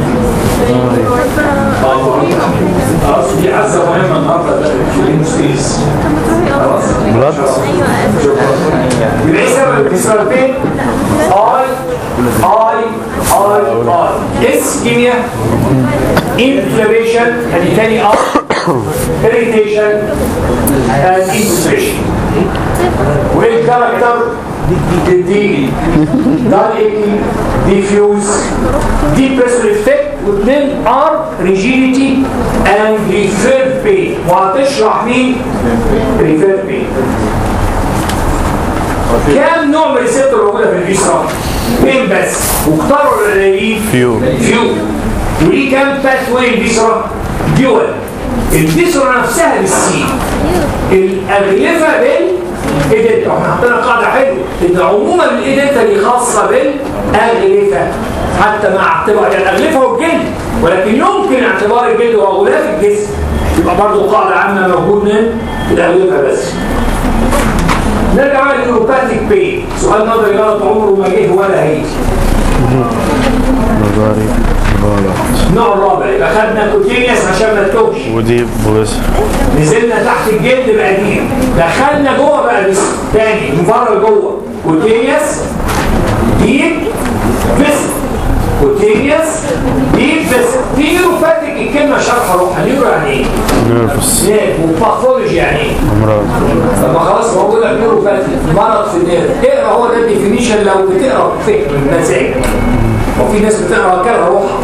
خلاص دي عزه مهمه النهارده في الانستيز خلاص بلاد يبقى ايه سبب الكسرتين؟ اي اي اي اي اسكيميا inflammation ادي تاني ار irritation and infiltration والكاركتر دي دايليتي diffuse depressive effect واثنين ار rigidity and referred pain وهتشرح مين؟ referred pain كام نوع من الريسبتور موجوده في الفيسرا؟ اثنين بس واختاروا القليلين فيو فيو وليه كام باث واي الفيسرا؟ دول الفيسرا نفسها بالسي الاغلفه بالايدنتا احنا حطينا قاعده حلوه ان عموما الايدنتا دي خاصه بالاغلفه حتى مع اعتبار يعني الاغلفه والجلد ولكن يمكن اعتبار الجلد وغلاف الجسم يبقى برضه قاعده عامه موجود من الاغلفه بس نرجع بقى للنيوروباثيك بين سؤال نظري غلط عمره ما جه ولا هيجي نظري غلط النوع الرابع يبقى خدنا كوتينيوس عشان ما تتوهش ودي بوليس نزلنا تحت الجلد بقى دي دخلنا جوه بقى بس تاني من بره لجوه كوتينيوس ديب فيست كوتينيوس ديب فيست دي نيوروباثيك الكلمه شرح روحها نيورو يعني ايه؟ نيرفس نيرف وباثولوجي يعني ايه؟ امراض طب ما خلاص ما هو بيقول لك نيوروباثي مرض في النيرف اقرا هو ده الديفينيشن لو بتقرا بفكر بمزاج وفي ناس بتقرا كده روحها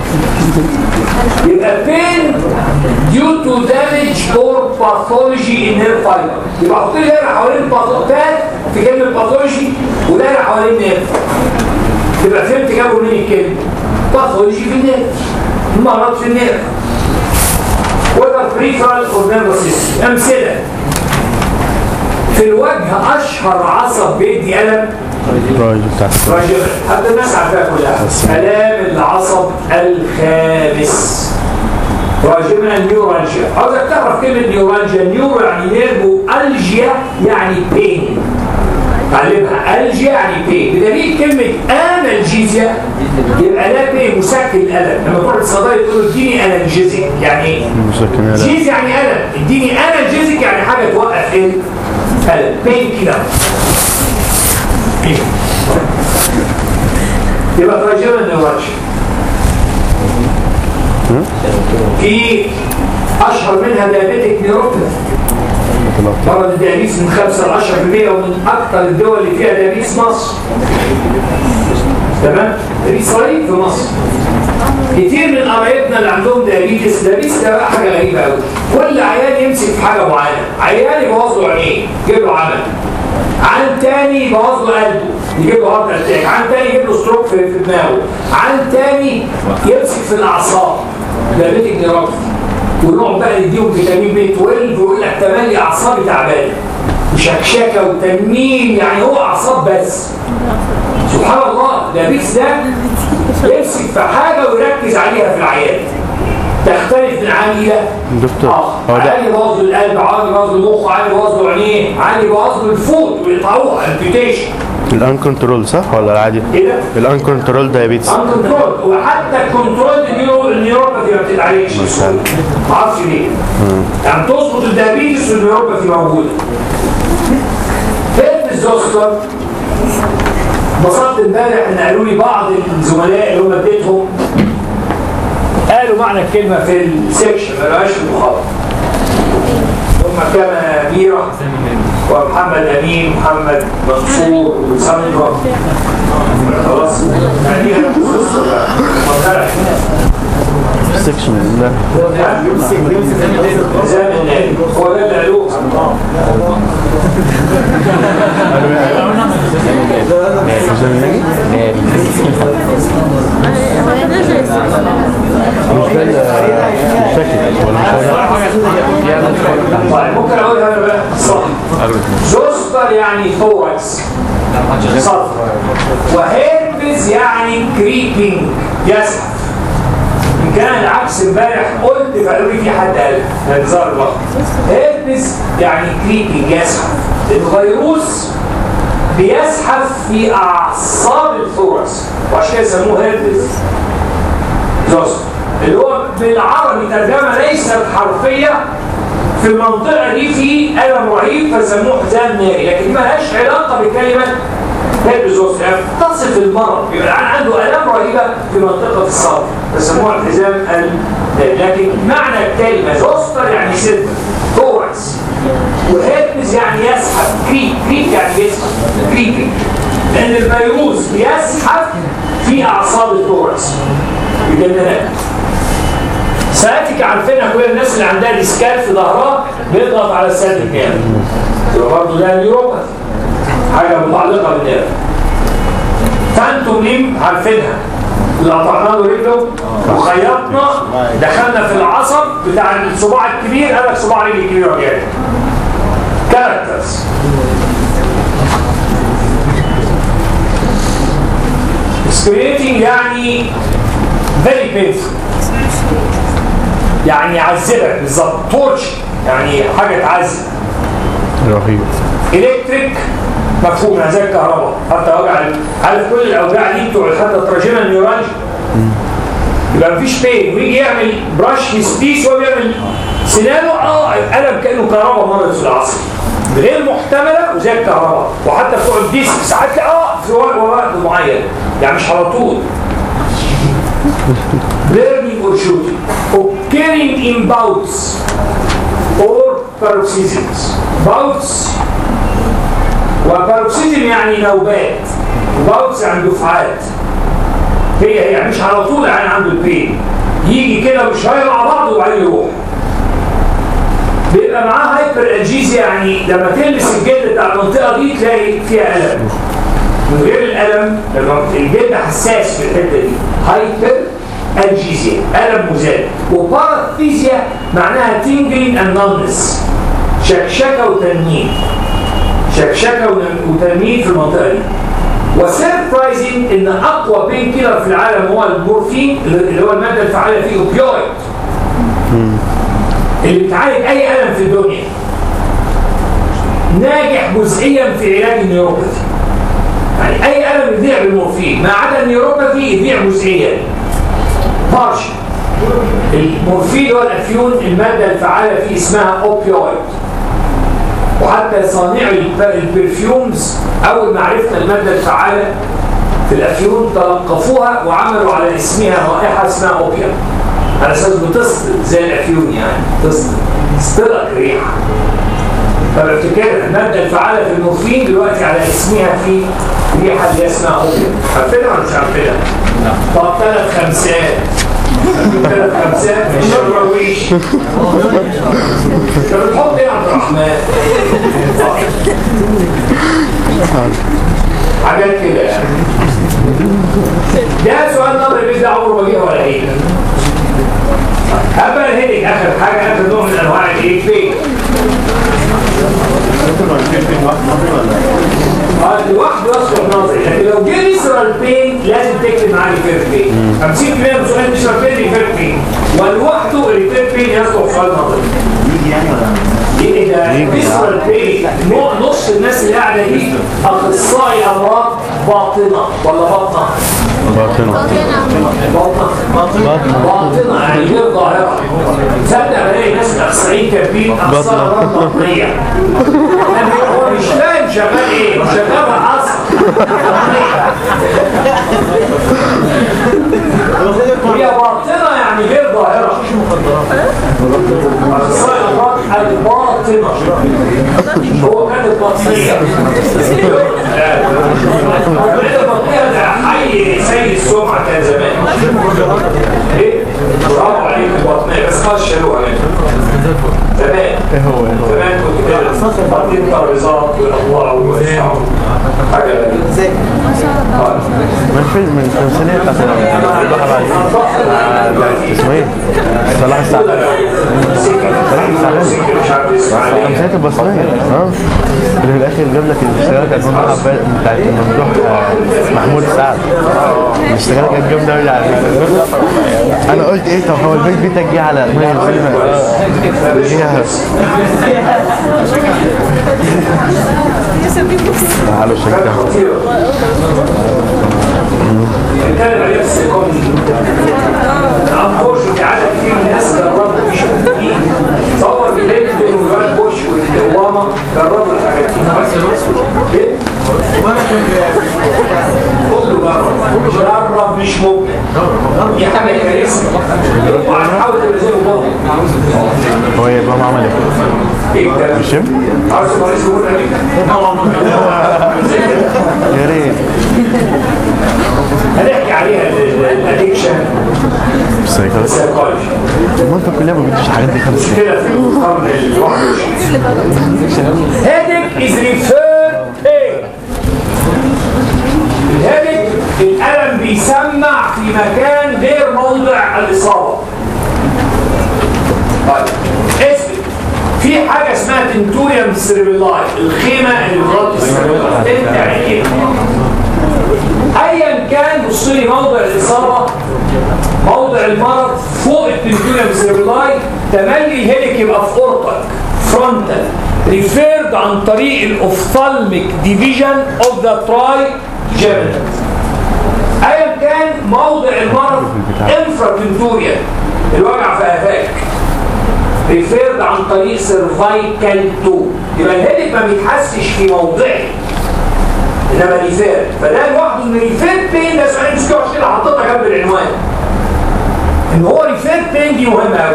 يبقى pain due to damage or pathology in nerve fiber يبقى حط لي دايره حوالين الباثولوجي في كلمه باثولوجي ودايره حوالين نيرف يبقى فهمت جابوا منين الكلمه باثولوجي في النيرف مرض في النيرف وده بريفرال اور نيرفس سيستم امثله في الوجه اشهر عصب بيدي الم راجل تحت راجل حتى الناس عارفاها كلها الام العصب الخامس راجمنا نيورالجيا عاوزك تعرف كلمه نيورالجيا نيورو يعني نيرفو الجيا يعني بين تعلمها الجيا يعني بين بدليل كلمه انالجيزيا يبقى لا بين مسكن الالم لما تروح للصيدلي تقول له اديني انالجيزيك يعني ايه؟ مسكن لا جيز يعني ألم اديني انالجيزيك يعني حاجة توقف ايه؟ ألم بين كده يبقى ترجمة النيورالجيا في أشهر منها ديابيتك نيوروباثي مرض الديابيس من 5 ل 10% ومن أكثر الدول اللي فيها ديابيس مصر تمام؟ ديابيس رهيب في مصر كتير من قرايبنا اللي عندهم ديابيتس ديابيتس ده بقى حاجه غريبه قوي كل عيان يمسك في حاجه معينه عيان يبوظ له عينيه يجيب له عمل عن تاني يبوظ له قلبه يجيب له هارت اتاك عن تاني يجيب له ستروك في في دماغه عن تاني يمسك في الاعصاب ديابيتك نيوروباثي ونقعد بقى نديهم فيتامين بي 12 ويقول لك تملي اعصابي تعبانه وشكشكه وتنميل يعني هو اعصاب بس سبحان الله ديابيتس ده يمسك في حاجه ويركز عليها في العيان تختلف من عام الى دكتور اه هو ده عالي باظ القلب عالي باظ المخ عالي باظ عينيه عالي باظ الفوت ويقطعوها امبيوتيشن الان كنترول صح ولا العادي؟ ايه ده؟ الان كنترول دايابيتس ان كنترول وحتى الكنترول النيورو النيوروباثي ما بتتعالجش مثلا. ما اعرفش ليه يعني تظبط الدايابيتس والنيوروباثي موجوده فين الزوستر انبسطت امبارح ان قالوا لي بعض الزملاء اللي هم اديتهم قالوا معنى الكلمه في السكشن ما قالوهاش في المحاضره هم كما ميرا ومحمد امين محمد منصور وساندرا خلاص يعني أنا الزوستر بقى. اتفضل. سكشن ده زي النادي هو ده اللي قالوه عشان النجي مش ده ال- مش فاكر ولا مش هو ده؟ طيب ممكن اقولها انا بقى صح زوستر يعني ثوركس صدر وهيربس يعني كريبنج يزحف ان كان العكس امبارح قلت فقالوا لي في حد قال هنزار الوقت هيربس يعني كريبنج يزحف الفيروس بيزحف في اعصاب الثوركس وعشان كده سموه هيربس زوستر اللي هو بالعربي ترجمه ليست حرفيه في المنطقة دي في ألم رهيب فسموه حزام ناري لكن ما لهاش علاقة بكلمة هيربزوس يعني تصف المرض يبقى العيان عنده آلام رهيبة في منطقة الصدر فسموها الحزام الناري لكن معنى الكلمة زوستر يعني سد ثوركس وهيربز يعني يسحب كريب كريب يعني يسحب كريبنج لأن الفيروس بيسحب في أعصاب الثوركس بجنانات سciatica عارفينها كل الناس اللي عندها ديسكال في ظهرها بيضغط على السياتيك نيرف يبقى برضه ده نيوروباثي حاجه متعلقه بالنيرف فانتوم ليم عارفينها اللي قطعنا له رجله وخيطنا دخلنا في العصب بتاع الصباع الكبير قال لك صباع رجل كبير وجاي كاركترز excruciating يعني very painful يعني يعذبك بالظبط تورش يعني حاجه تعذب رهيب الكتريك مفهوم زي الكهرباء حتى وجع ال- عارف كل الاوجاع دي بتوع حتى التراجمه النيورالجي يبقى مفيش بين ويجي يعمل براش يسبيس وهو بيعمل سنانه اه الم كانه كهرباء مرت في العصر غير محتمله وزي الكهرباء وحتى بتوع الديسك ساعات اه في وقت وقت معين يعني مش على طول burning or shooting occurring in bouts or paroxysms bouts وباروكسيزم يعني نوبات باوتس يعني دفعات هي هي يعني مش على طول يعني عنده البين يجي كده وشويه مع بعض وبعدين يروح بيبقى معاه هايبر الجيزيا يعني لما تلمس الجلد بتاع المنطقه دي تلاقي فيها الم من غير الالم لما الجلد حساس في الحته دي هايبر الجيزيا الم مزال وباراثيزيا معناها تينجلينج اند نونس شكشكه وتنميل شكشكه ون- وتنميل في المنطقه دي وسيربرايزنج ان اقوى بين كيلر في العالم هو المورفين اللي هو الماده الفعاله فيه اوبيويد اللي بتعالج اي الم في الدنيا ناجح جزئيا في علاج النيوروباثي يعني اي الم يضيع بالمورفين ما عدا النيوروباثي يضيع جزئيا بارشل المورفين هو الافيون الماده الفعاله فيه اسمها اوبيويد وحتى صانعي الب- البرفيومز اول ما عرفنا الماده الفعاله في الافيون تلقفوها وعملوا على اسمها رائحه اسمها اوبيوم على اساس بتصل زي الافيون يعني تصل تصلك ريحه فبفتكر الماده الفعاله في المورفين دلوقتي على اسمها في ريحه اللي اسمها اوبيوم عارفينها ولا مش عارفينها؟ طب ثلاث خمسات ثلاث خمسات مش مرويش انت بتحط ايه يا عبد الرحمن؟ حاجات كده يعني ده سؤال نظري بيز ده عمره ما جه ولا هيجي هبقى الهيدنج اخر حاجه اخر نوع من انواع الايه فين اه لوحده يصلح نظري لكن لو جه نسرال بين لازم تكتب معاه ريفير بين 50% من سؤال الفيسرال بين ريفير بين ولوحده الريفير بين يصلح سؤال نظري ايه ده فيسرال بين نص الناس اللي قاعده دي اخصائي امراض باطنه ولا بطنه باطنة باطنه باطنه يعني غير ظاهره تصدق بلاقي ناس اخصائيين كاتبين اخصائي امراض باطنيه هو مش فاهم شغال ايه شغال عصر هي باطنه يعني غير ظاهره اخصائي امراض الباطنه هو كان الباطنيه الباطنيه ده حي سيد السمعه كان زمان ايه برافو عليك الباطنيه بس خلاص شالوها يعني زمان ايه هو ايه هو زمان كنت كده بعدين ترابيزات والاضواء والاشعار حاجه غريبه من فيلم من التمثيلية بتاعت البحر عليه اسمه ايه؟ صلاح السعداني صلاح السعداني مش عارف اسمها ايه تمثيلية البصرية اه اللي في الاخر جاب لك الاشتغالات كانت ممدوح عباد بتاعت ممدوح آه، محمود سعد الاشتغالات كانت جامدة قوي يعني انا قلت ايه طب هو البيت بيتك جه على مي الفيلم فيها تعالوا كانت شكلها خطيرة كان عليها السيكون أنفوش في عدد كتير من الناس جربوا مش ممكن تصور بداية الواد بوش والأوباما جربوا الحاجات دي إيه؟ كله جرب جرب مش ممكن دي حاجة كارثة اوعى تحاول تبقى زي أوباما هو ايه بقى عمل ايه؟ ايه ده؟ بيشم؟ عاوز تبقى رئيس جمهورية يا ريت هنحكي عليها الادكشن السايكولوجي السيكولوجي ما انت كلها ما بتديش الحاجات دي خمس سنين كده في القرن ال 21 headache is referred pain الهيدك الألم بيسمع في مكان غير موضع الإصابة طيب اسم في حاجة اسمها تنتوريوم سيربيلاي الخيمة اللي بتغطي السيربيلاي انت عينيك ايا كان بص لي موضع الاصابه موضع المرض فوق التنتوريوم سيربيلاي تملي الهيليك يبقى في اورطك فرونتال ريفيرد عن طريق الاوفثالميك ديفيجن اوف ذا تراي جيرنال ايا كان موضع المرض انفرا تنتوريوم الوجع في قفاك ريفيرد عن طريق سيرفايكال 2 يبقى الهيليك ما بيتحسش في موضعه انما ريفير فده لوحده ان ريفير بين ده سؤال مش كده كده حطيتها جنب العنوان ان هو ريفير بين دي مهمه قوي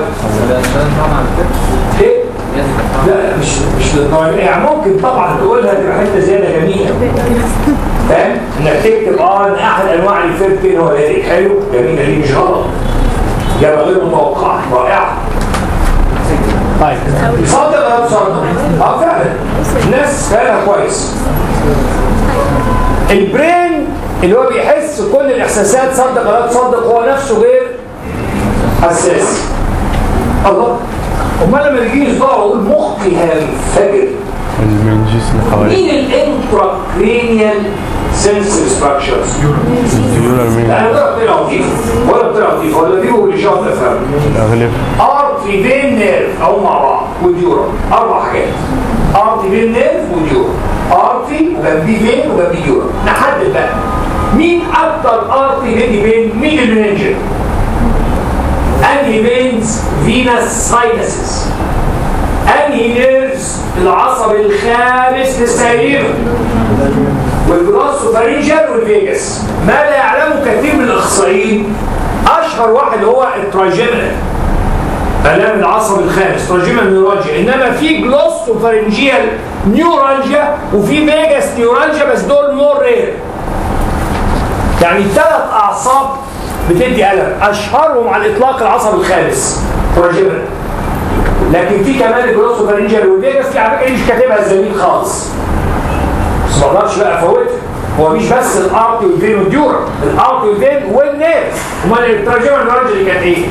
ايه؟ لا مش مش للدرجه يعني ممكن طبعا تقولها تبقى حته زياده جميله فاهم؟ انك تكتب اه ان احد انواع الريفير بين هو الهيديك حلو جميله دي مش غلط اجابه غير متوقعه رائعه طيب صدق ولا تصدق؟ اه فعلا الناس فعلا كويس البرين اللي هو بيحس كل الاحساسات صدق ولا تصدق هو نفسه غير حساس الله امال لما يجي صداع يقول مخي هينفجر المنجيس اللي حواليه مين الانتراكرينيال سنسور ستراكشرز اليورال مين انا ولا طلع لطيف ولا طلع لطيف ولا دي واللي شاطر افهم اغلب ارتي فين نيرف او مع بعض وديورا اربع حاجات ارتي فين نيرف وديورا ارتي وجنبيه فين وجنبيه ديورا نحدد بقى مين اكتر ارتي فين فين مين المننجر انهي فينز فينس ساينسز انهي نيرفز العصب الخامس للسرير والجلوسوفارينجر والفيجاس ما لا يعلمه كثير من الاخصائيين اشهر واحد هو التراجيمنال الام العصب الخامس تراجيمال نيورالجيا انما في جلوسوفارينجيال نيورالجيا وفي فيجاس نيورالجيا بس دول مور رير يعني ثلاث اعصاب بتدي الم اشهرهم على الاطلاق العصب الخامس تراجيمنال لكن في كمان الجلوسوفارينجيال والفيجاس في على فكره مش كاتبها الزميل خالص بس ما اقدرش بقى افوتها هو مش بس الارتي والفين والديورا الارتي والفين والنيرف امال التراجمه النيورالجيا اللي كانت ايه؟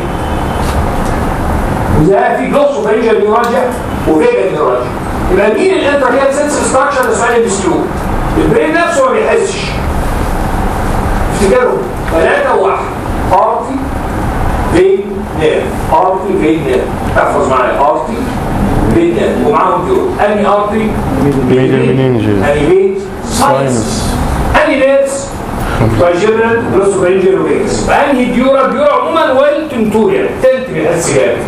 وده في جلوس وفرنجيال نيورالجيا وفيجا نيورالجيا يبقى مين الانتراكيال سنسور ستراكشر ده سؤال الدستور البرين نفسه ما بيحسش افتكروا ثلاثة وواحد ارتي فين نير ارتي فين نير احفظ معايا ارتي فين نير ومعاهم دول اني ارتي Medial meningeal. اني فين ساينس اني نيرس تراجيبرال جلوسوفرينجيال ويكس انهي ديورا ديورا عموما والتنتوريا تلت من السجاد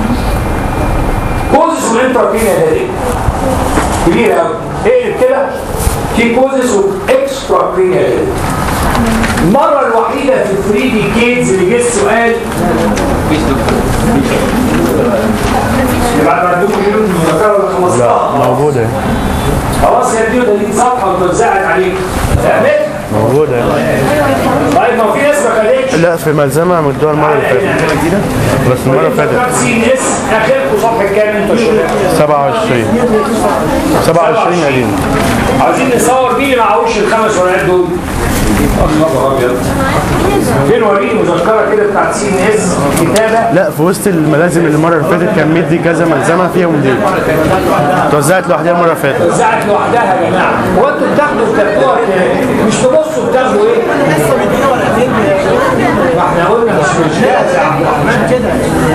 كوزس والانتراكينيا هذه كبيرة قوي اقلب كده في كوزس واكسترا كرينيا هذه المرة الوحيدة في 3 دي كيدز اللي جه السؤال بعد ما ادوكم يوم المذكرة ولا 15 موجودة خلاص يا دي 30 صفحة وتوزعت عليك فهمت؟ موجودة طيب ما هو في ناس ما خدتش لا في ملزمة مدوها المرة اللي فاتت بس المرة اللي فاتت سي ان اس اخركم صفحة كام انتوا يا شباب؟ 27 27 قديم عايزين نصور مين اللي معهوش الخمس ورقات دول؟ خبر ابيض فين وريني مذكرة كده بتاعت سي ان اس كتابة لا في وسط الملازم اللي المرة اللي فاتت كان مدي كذا ملزمة فيهم دي اتوزعت لوحدها المرة اللي فاتت وزعت لوحدها يا جماعة هو انتوا بتاخدوا بتاخدوها كده مش تبصوا بتاخدوا ايه؟ ما احنا قلنا مش مش جاهز يا عبد الرحمن كده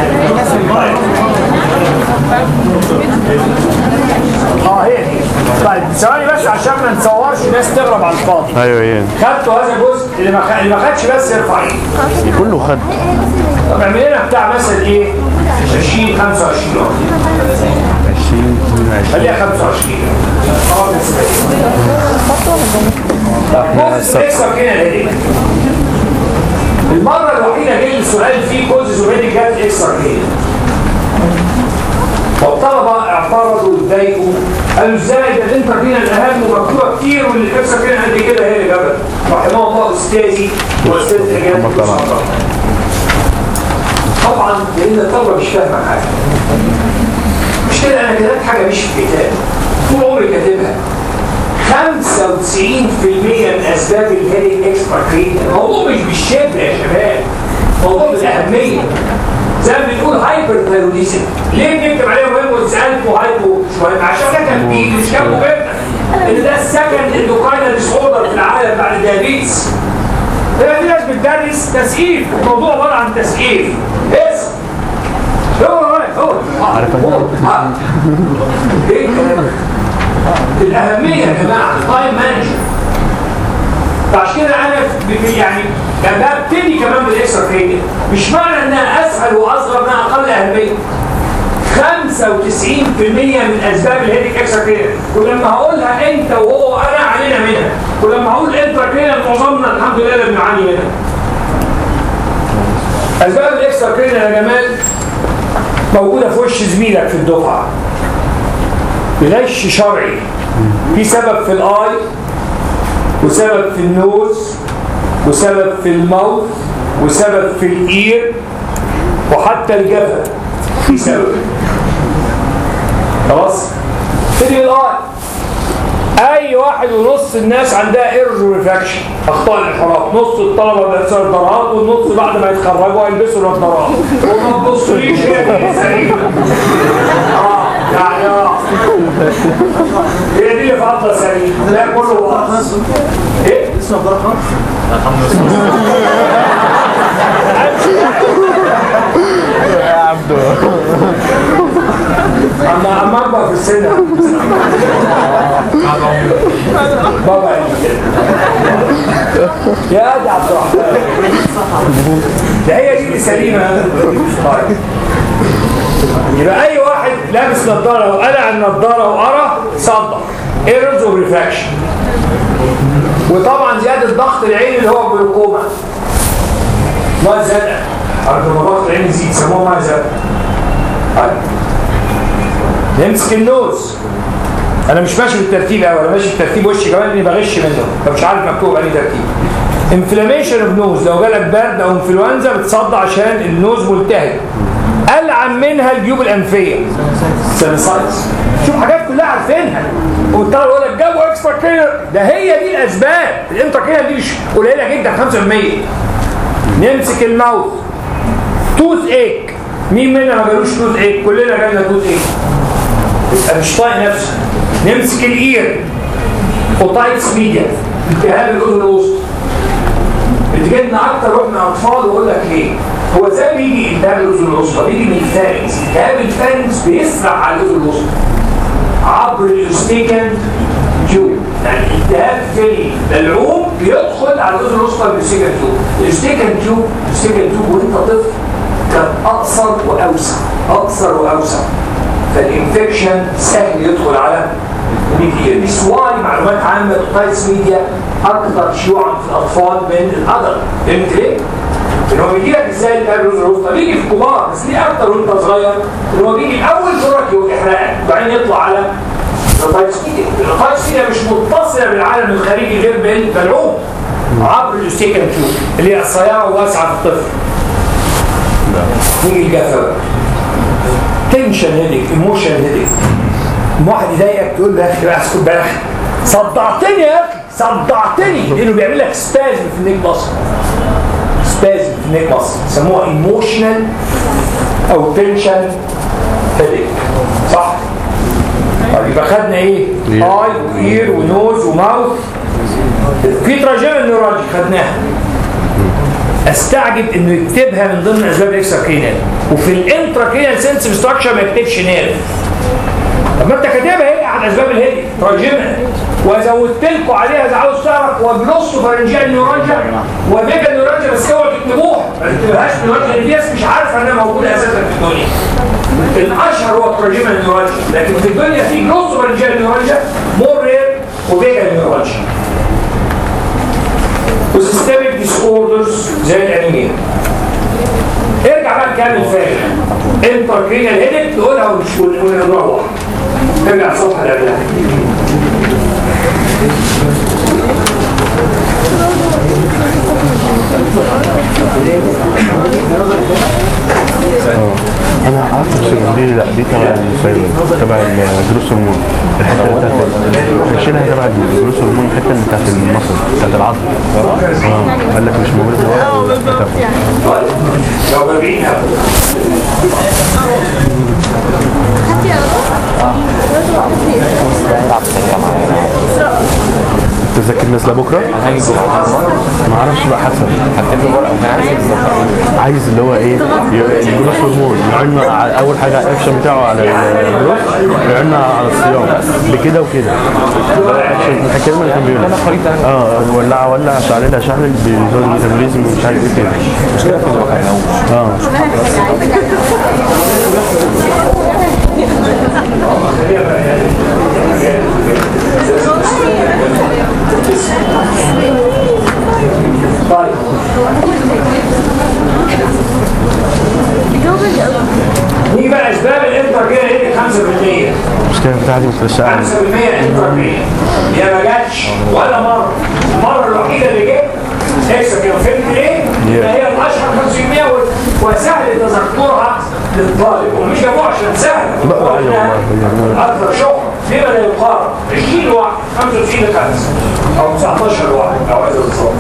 اه هي دي طيب ثواني بس عشان ما نصورش ناس تغرب على الفاضي ايوه ايه خدتوا هذا الجزء اللي ما خ- اللي ما خدش بس يرفع ايده كله خد طب اعمل لنا بتاع مثلا ايه 20 25 واحد 20 22 خليها 25 اه طب كوزس اكسترا كده ليه؟ المرة الوحيدة جه السؤال فيه كوزس وميدي جت اكسترا كده والطلبة اعترضوا واتضايقوا قالوا ازاي ده الانترفينا الاهم ومكتوبة كتير واللي الاكسترا كده قد كده هي اللي جابت رحمه الله استاذي واستاذ اجابة طبعا لان الطلبة مش فاهمة حاجة مش كده انا كتبت حاجة مش في الكتاب طول عمري كاتبها 95% من اسباب الهيري اكسترا كريت الموضوع مش بالشبه يا شباب الموضوع بالاهميه زي ما بنقول هايبر ثايروديزم ليه بنكتب عليه مهم وتسالت وهايبو مش مهم عشان ده كان بيجي مش كان مهم ان ده السكند اندوكاينال ديس اوردر في العالم بعد الديابيتس هي في ناس بتدرس تسقيف الموضوع عباره عن تسقيف اسم هو هو هو عارف هو ها. ايه الكلام ده؟ الأهمية يا جماعة التايم مانجمنت فعشان كده أنا ب- يعني لما ببتدي كمان بالإكسترا كريدت مش معنى إنها أسهل وأصغر إنها أقل أهمية 95% من أسباب الهيديك إكسترا كريدت ولما هقولها أنت وهو أنا علينا منها ولما هقول إنترا كريدت معظمنا الحمد لله اللي بنعاني منها أسباب الإكسترا كريدت يا جمال موجودة في وش زميلك في الدفعة بغش شرعي في سبب في الاي وسبب في النوز وسبب في الموت وسبب في الاير وحتى الجبهه في سبب خلاص تدي الاي اي واحد ونص الناس عندها ايرج ريفاكشن اخطاء الانحراف نص الطلبه بيلبسوا نظارات والنص بعد ما يتخرجوا هيلبسوا نظارات وما تبصليش هي سليمه اه يعني اه هي دي اللي في عطله سليم ده كله باظ ايه؟ اسمه عبد يا عبدو اما اما اكبر في السن بابا قال لي كده. يا دي عبد الرحمن ده هي دي اللي سليمه طيب. يبقى اي واحد لابس نظاره وقلع النظاره وقرا صدق ايرز وريفاكشن وطبعا زياده ضغط العين اللي هو جلوكوما ميه زرقاء عارف لما ضغط العين يزيد يسموها ميه زرقاء طيب. نمسك النوز انا مش ماشي بالترتيب قوي انا ماشي بالترتيب وشي كمان اني بغش منه فمش عارف مكتوب انهي ترتيب انفلاميشن اوف نوز لو جالك برد او انفلونزا بتصدع عشان النوز ملتهب العن منها الجيوب الانفيه سينسايتس شوف حاجات كلها عارفينها والطلبه يقول لك جابوا اكسترا كير ده هي دي الاسباب الانترا كير دي مش قليله جدا 5% نمسك الماوث توث ايك مين منا ما جالوش توث ايك كلنا جالنا توث ايك يبقى مش طايق نفسه نمسك الاير اوتايتس ميديا التهاب الاذن الوسطى بتجيلنا اكتر واحنا اطفال واقول لك ليه؟ هو ازاي بيجي التهاب الاذن الوسطى؟ بيجي من الفارنكس، التهاب الفارنكس بيسرع على الاذن الوسطى عبر الاستيكن تيوب يعني التهاب في البلعوم بيدخل على الاذن الوسطى بالاستيكن تيوب الاستيكن تيوب الاستيكن تيوب وانت طفل كان اقصر واوسع اقصر واوسع فالانفكشن سهل يدخل على الميديا دي واي معلومات عامه اوتايتس ميديا اكثر شيوعا في الاطفال من الادلت فهمت ليه؟ ان هو بيجي لك ازاي التهاب الاذن الوسطى بيجي في الكبار بس ليه اكتر وانت صغير ان هو بيجي الاول دورك يحرقك وبعدين يطلع على الفايتسكيتيا الفايتسكيتيا مش متصله بالعالم الخارجي غير بالبلعوم عبر الاستيكن تيوب اللي هي قصيره وواسعه في الطفل نيجي الجفاف تنشن هيدك ايموشن هيدك واحد يضايقك تقول له يا اخي بقى اسكت بقى صدعتني يا اخي صدعتني لانه بيعمل لك سبازم في النيك مصر سبازم في النيك مصر يسموها ايموشنال او تنشن هيدك صح؟ طيب يبقى خدنا ايه؟ اي واير ونوز وماوث في تراجمه نيورولوجي خدناها استعجب انه يكتبها من ضمن اسباب الاكستراكرينال وفي الانتراكرينال سنسيف ستراكشر ما يكتبش نيرف طب ما انت كاتبها هي احد اسباب الهدي تراجمها وزودت لكم عليها اذا عاوز تعرف وجلوس فرنجيال نيورالجيا وميجا نيورالجيا بس اوعوا تكتبوها ما تكتبوهاش نيورالجيا لان في ناس مش عارفه انها موجوده اساسا في الدنيا الاشهر هو تراجمها نيورالجيا لكن في الدنيا في جلوس فرنجيال نيورالجيا مور رير وميجا نيورالجيا وسيستميك ديس اوردرز زي الانيميا ارجع بقى نكمل فاهم انتركرينال هيدك تقولها ونروح ارجع الصفحه اللي قبلها انا عارف الشغل لا دي تبع الفايبر تبع الجلوس هرمون الحته اللي بتاعت شيلها تبع الجلوس هرمون الحته اللي بتاعت المصل بتاعت العظم اه قال لك مش موجوده دلوقتي طيب لو بابينها تذاكر نازله بكره؟ ما اعرفش بقى حسب عايز اللي هو ايه ي- الجلوس هرمون يعيننا على- اول حاجه الاكشن بتاعه على الجلوس ويعيننا على الصيام بكده وكده الاكشن الكلمه اللي كان بيقولها اه ولع ولع شعللها شعلل بيزود الميتابوليزم ومش عارف ايه كده مشكله في الواقع اه طيب نيجي بقى اسباب الانتركرينال هيدك 5% المشكله بتاعتي مش 5% انتركرينال هي ما جاتش ولا مره المره الوحيده اللي جت اكسب كده فهمت ليه؟ Yeah. هي الاشهر 5% و- وسهل تذكرها للطالب ومش جابوها عشان سهل لا، أيوة والله. اكثر شهره لما لا يقارن 20 واحد 95 لخمسه او 19 واحد او عايز بالظبط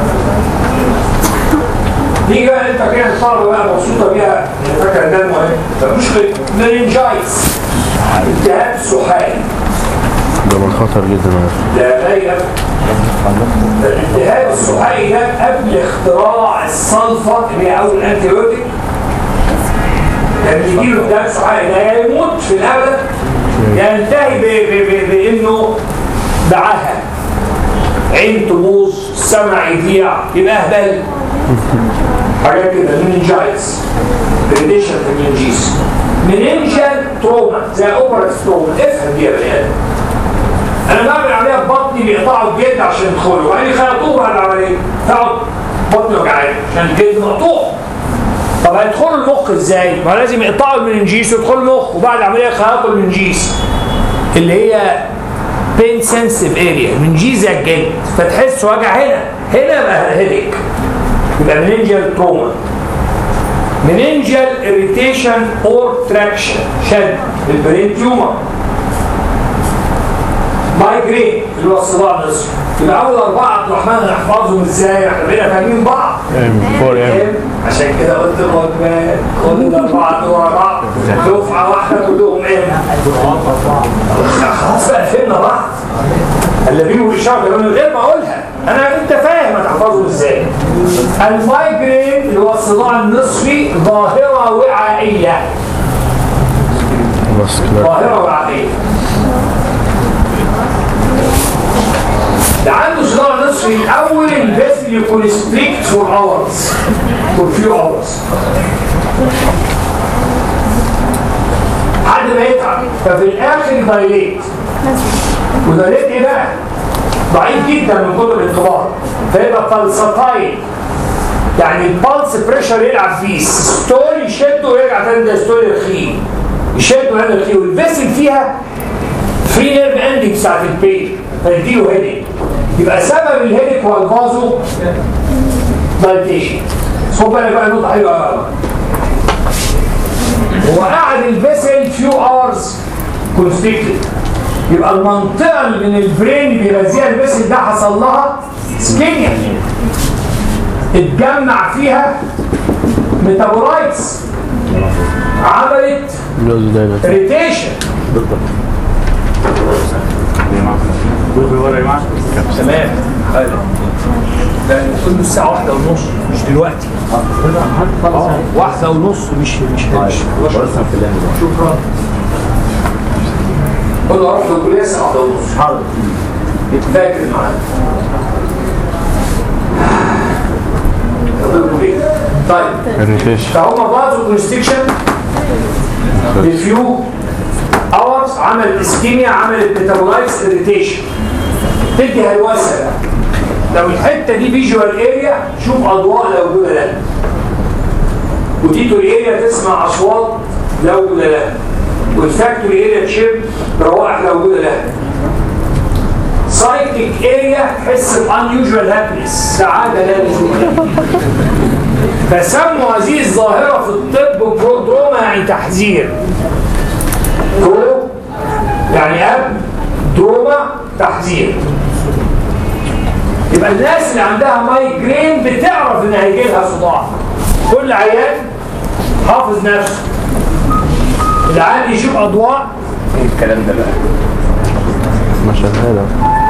دي بقى انت كده الطلبه بقى مبسوطه بيها فاكر ده المهم ده مش مننجايتس التهاب سحائي ده من خطر جدا ده غير الالتهاب السحائي ده قبل اختراع الصلفه اللي هي اول انتيبيوتيك كان يجيله التهاب سحائي ده يا يموت في الابد ينتهي ب- ب- ب- بانه دعاها عين تبوظ سمع يضيع يبقى اهبل حاجات كده مننجايتس بريديشن في المنجيس مننجال تروما زي اوبرا تروما افهم دي يا بني ادم انا بعمل عمليه في بطني بيقطعوا الجلد عشان يدخلوا وبعدين خلطوه بعد العمليه تقعد بطني وجعان عشان الجلد مقطوع طب هيدخلوا المخ ازاي؟ ما لازم يقطعوا المننجيس ويدخلوا المخ وبعد العمليه يخلطوا المننجيس اللي هي بين سنسيف اريا المننجيس زي الجلد فتحس وجع هنا هنا بقى هيديك يبقى مننجال تروما مننجال اريتيشن اور تراكشن شد البرين تيومر مايجرين اللي هو الصداع النصفي يبقى اول اربعه عبد الرحمن نحفظهم ازاي احنا بقينا فاهمين بعض ام 4 ام ام عشان كده قلت الوجبات كل الاربعه دول ورا بعض دفعه واحده كلهم ام خلاص بقى فهمنا بعض الذي هو الاشاره كمان من غير ما اقولها انا انت فاهم هتحفظه ازاي المايجرين اللي هو الصداع النصفي ظاهره وعائيه بس كده ظاهره وعائيه ده عنده صداع نصفي الاول الفيسل يكون ستريكت فور اورز فور فيو اورز لحد ما يتعب ففي الاخر دايليت ودايليت ايه بقى؟ ضعيف جدا من كتر الانقباض فيبقى فلسطاين يعني البلس بريشر يلعب فيه ستوري يشده ويرجع تاني ده ستوري رخيم يشده هنا رخيم والفيسل فيها فري نيرف اندنج بتاعت البين فيديله هيدك يبقى سبب الهيدك هو الفازو دايليتيشن خد بالك بقى نقطه حلوه قوي هو قعد الفيسل فيو اورز كونستريكتد يبقى المنطقه اللي من البرين اللي بيغذيها الفيسل ده حصل لها سكينيا اتجمع فيها ميتابولايتس عملت لوز دايما ريتيشن تمام حلو ده كل الساعة واحدة ونص مش دلوقتي اه واحدة ونص مش مش مش شكرا قول له اروح الكلية الساعة واحدة ونص حاضر فاكر معانا طيب الريفيش فهم بازو كونستكشن بفيو اورز عملت اسكيميا عملت ميتابولايتس اريتيشن تدي هلوسه لو الحته دي فيجوال اريا شوف اضواء لو موجوده لها وديتوري اريا تسمع اصوات لو موجوده لها والفاكتوري اريا تشم روائح لو موجوده لها سايكيك اريا تحس بانيوجوال هابنس سعاده لا نزول فسموا هذه الظاهرة في الطب برودروما يعني تحذير برو يعني أب دروما تحذير يبقى الناس اللي عندها مايجرين بتعرف ان هيجي لها صداع كل عيان حافظ نفسه العيان يشوف اضواء ايه الكلام ده بقى ما شغالة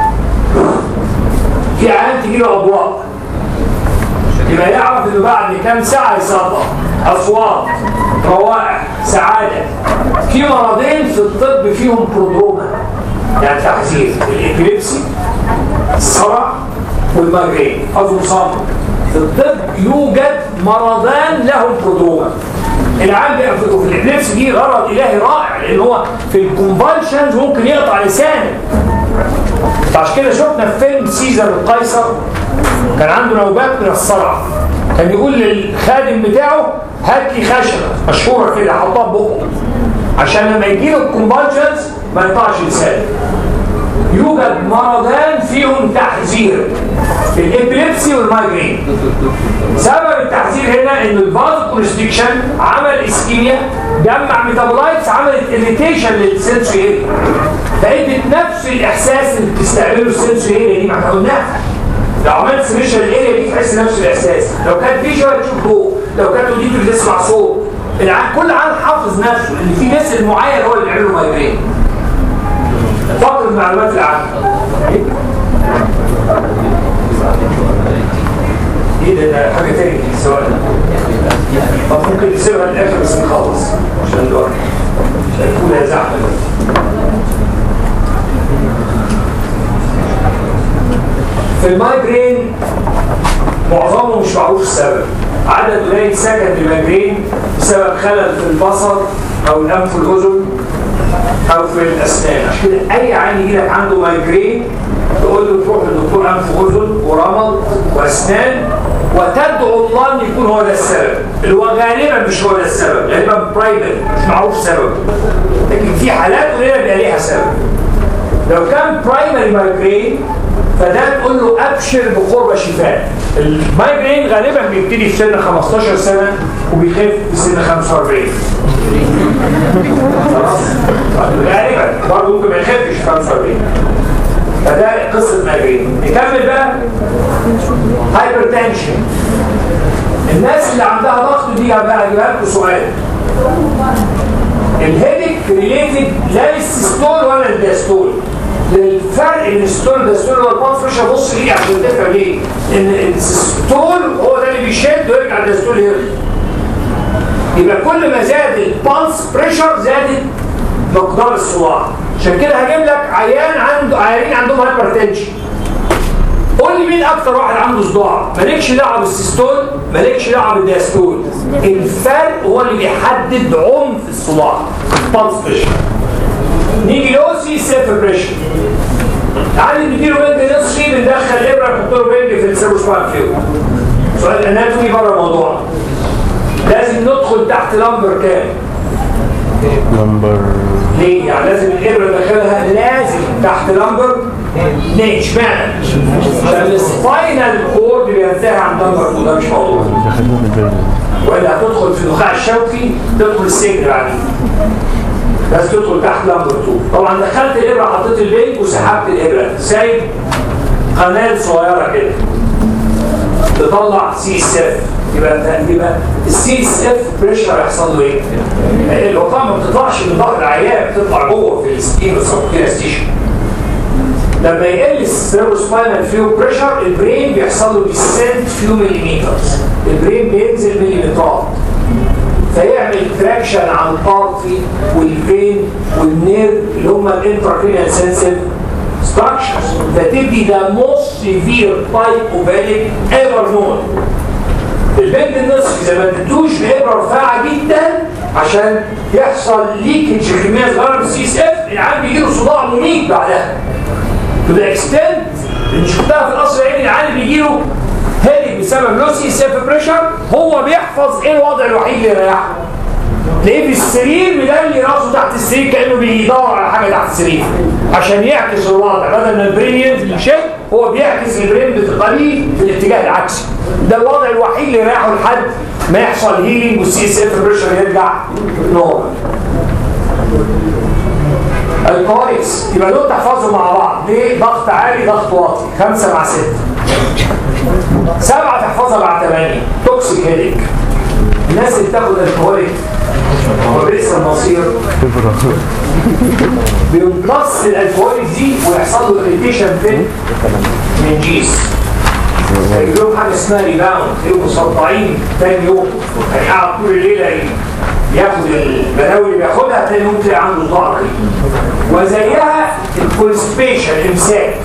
في عيان تجي له اضواء يبقى يعرف انه بعد كام ساعه يصدق اصوات روائح سعاده في مرضين في الطب فيهم برودروما يعني تحذير الابيليبسي الصرع والمايجرين قصده صامت في الطب يوجد مرضان لهم برودروما العام بيبقى في في الابيليبسي دي غرض الهي رائع لان هو في الكونفالشنز ممكن يقطع لسانه فعشان كده شفنا في فيلم سيزر القيصر كان عنده نوبات من الصرع كان يقول للخادم بتاعه هات لي خشبه مشهوره كده حطها في بقه عشان لما يجي له الكونفالجنز ما يقطعش لسانه يوجد مرضان فيهم تحذير الابيليبسي والمايجرين سبب التحذير هنا ان الفازو كونستريكشن عمل اسكيميا جمع ميتابولايتس عملت اريتيشن للسنسوري اريا فادت نفس الاحساس اللي بتستقبله السنسوري اريا دي ما احنا قلناها لو عملت سميشن الاريا دي تحس نفس الاحساس لو كانت فيجوال تشوف ضوء لو كانت اوديتوري تسمع صوت الع- كل عام حافظ نفسه ان في ناس معين هو اللي بيعمل له مايجرين فقر المعلومات العامه ايه ده ده حاجه تاني السؤال ده طب ممكن نسيبها للاخر بس نخلص عشان الوقت عشان تكون هي زحمه في المايجرين معظمه مش معروف السبب عدد قليل سكن المايجرين بسبب خلل في البصر او الانف والاذن او في الاسنان عشان كده اي عين يجي لك عنده مايجرين تقول له تروح لدكتور انف واذن ورمد واسنان وتدعو الله ان يكون هو ده السبب اللي هو غالبا مش هو ده السبب غالبا برايفت مش معروف سببه لكن في حالات قليله بيبقى ليها سبب لو كان برايمري مايجرين فده تقول له ابشر بقرب شفاء المايجرين غالبا بيبتدي في سن 15 سنه وبيخف في سن 45 خلاص غالبا برضه ممكن ما يخفش 45 فده قصه مايجرين نكمل بقى هايبر تنشن الناس اللي عندها ضغط دي بقى هجيبها لكم سؤال الهيدك ريليتد لا للسيستول ولا للداستول للفرق بين الستول والدستول والبلس بريشر بص ليه عشان تفهم ليه ان الستول هو ده اللي بيشد ويرجع الدستول يرجع يبقى كل ما زاد البلس بريشر زادت مقدار الصداع عشان كده هجيب لك عيان عنده عيانين عندهم هايبرتنشن قول لي مين اكتر واحد عنده صداع مالكش دعوه بالسيستول مالكش دعوه بالداستول الفرق هو اللي بيحدد عنف الصداع البلس بريشر نيجي لوسي سيلف بريشر تعالى نديله بنج نصفي بندخل ابره نحط له بنج في السيروسبان فيو سؤال اناتومي بره موضوعنا لازم ندخل تحت لمبر كام نمبر ليه؟ يعني لازم الابره ندخلها لازم تحت لمبر ليه؟ اشمعنى؟ عشان السباينال كورد بينتهي عند لمبر 2 ده مش موضوع دخلنا في البيت والا هتدخل في النخاع الشوكي تدخل السجن بعدين بس تدخل تحت لمبر 2 طبعا دخلت الابره حطيت البنج وسحبت الابره سايب قناه صغيره كده تطلع سي اس اف يبقى يبقى السي اس اف بريشر هيحصل له ايه؟ الوقايه ما بتطلعش من ظهر العيان بتطلع جوه في السكين والسبكينستيشن لما يقل السيروسباينال فيو بريشر البرين بيحصل له ديسنت فيو مليمترز البرين بينزل مليمترات فيعمل تراكشن على الارتري والفين والنيرف اللي هم الانتراكرينال سنسيف structures فتدي the most severe type of headache ever known البنج النصفي زي ما اديتوش بابره رفيعه جدا عشان يحصل ليكج كميه صغيره من السي اس اف العيان بيجي له صداع مميت بعدها تو ذا اكستنت اللي شفتها في القصر العيني العيان بيجي له هيلي بسبب لو سي اس اف بريشر هو بيحفظ ايه الوضع الوحيد اللي يريحه تلاقيه في السرير مدلي راسه تحت السرير كانه بيدور على حاجه تحت السرير عشان يعكس الوضع بدل ما البرين ينزل يشد هو بيعكس البرين بتقليل في الاتجاه العكسي ده الوضع الوحيد اللي يريحه لحد ما يحصل هيلينج والسي اس اف بريشر يرجع نورمال الكويس يبقى دول تحفظوا مع بعض ليه ضغط عالي ضغط واطي خمسة مع ستة سبعة تحفظها مع ثمانية توكسيك هيديك الناس اللي بتاخد الكويس وبئس المصير بيمتص الالكوهوليك دي ويحصل له اريتيشن في المنجيس هيجي لهم حاجه اسمها ريباوند تلاقيهم مصدعين تاني يوم يعني قاعد طول الليله ياخد البلاوي اللي بياخدها تاني يوم تلاقي عنده صداع رهيب وزيها الكونسبيشن امساك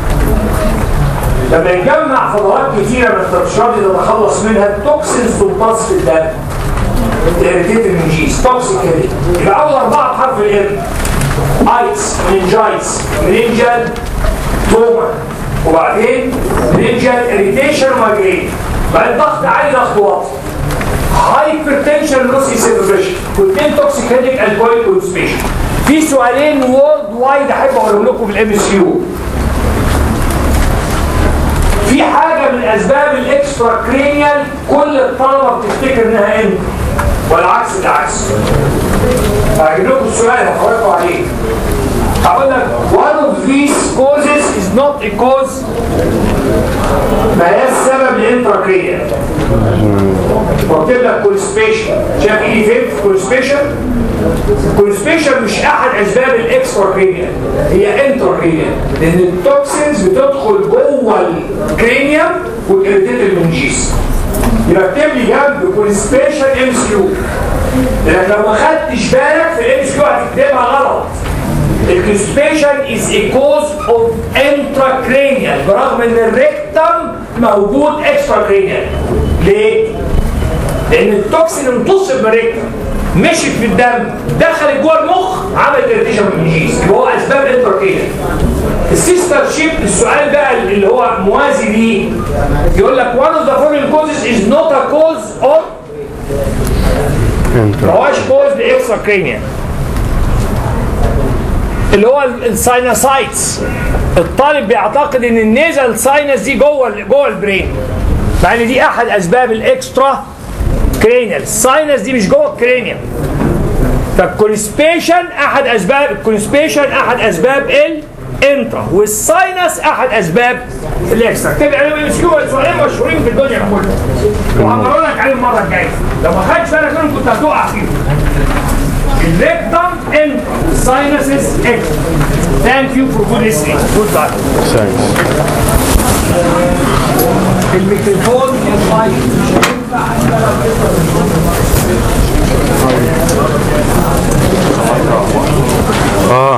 لما يتجمع فضلات كتيره من الترشيحات دي تتخلص منها التوكسينز تمتص في الدم الاريتيت المنجيز توكسيك كده يبقى اول اربعه بحرف الام ايتس مننجايتس مننجال توما وبعدين مننجال اريتيشن ومايجرين بعدين ضغط عالي ضغط واطي هايبرتنشن لوسي سيبريشن واثنين توكسيك هيديك الكويل كونسبيشن في سؤالين وورد وايد احب اقولهم لكم في الام اس يو في حاجه من اسباب الاكسترا كرينيال كل الطلبه بتفتكر انها انت والعكس بالعكس هجيب لكم السؤال هفرجكم عليه هقول لك one of these causes is not a cause ما هي السبب للانتراكرينيال واكتب لك كونسبيشن شايف ايدي فين في كونسبيشن كونسبيشن مش احد اسباب الاكستراكرينيال هي انتراكرينيال لان التوكسينز بتدخل جوه الكرينيوم وتريتيت المنجيس يبقى اكتب لي جنب كونسبيشن ام اس كيو لانك لو ما خدتش بالك في الام اس كيو هتكتبها غلط الكونسبيشن از a cause of intracranial برغم ان الريكتم موجود extracranial ليه؟ لان التوكسين امتص بالريكتم مشت في الدم دخلت جوه المخ عملت ارتيشن بالمنجيز يبقى هو اسباب انتراكرينيال السيستر شيب السؤال بقى اللي هو موازي ليه يقول لك one of the following causes is not a cause of ما هوش كوز لاكسترا كرينيال اللي هو الساينوسايتس الطالب بيعتقد ان النيزل ساينس دي جوه ال- جوه البرين مع ان دي احد اسباب الاكسترا كرينيال الساينس دي مش جوه الكرينيال فالكونسبيشن احد اسباب الكونسبيشن احد اسباب الانترا والساينس احد اسباب الاكسترا تبقى عليهم ام كيو سؤالين مشهورين في الدنيا كلها وهقرا لك عليهم المره الجايه لو ما خدتش بالك منهم كنت هتقع فيهم الريكتم and sinuses F. Thank you for good listening. Good luck. ثانكس الميكروفون والمايك مش هينفع اه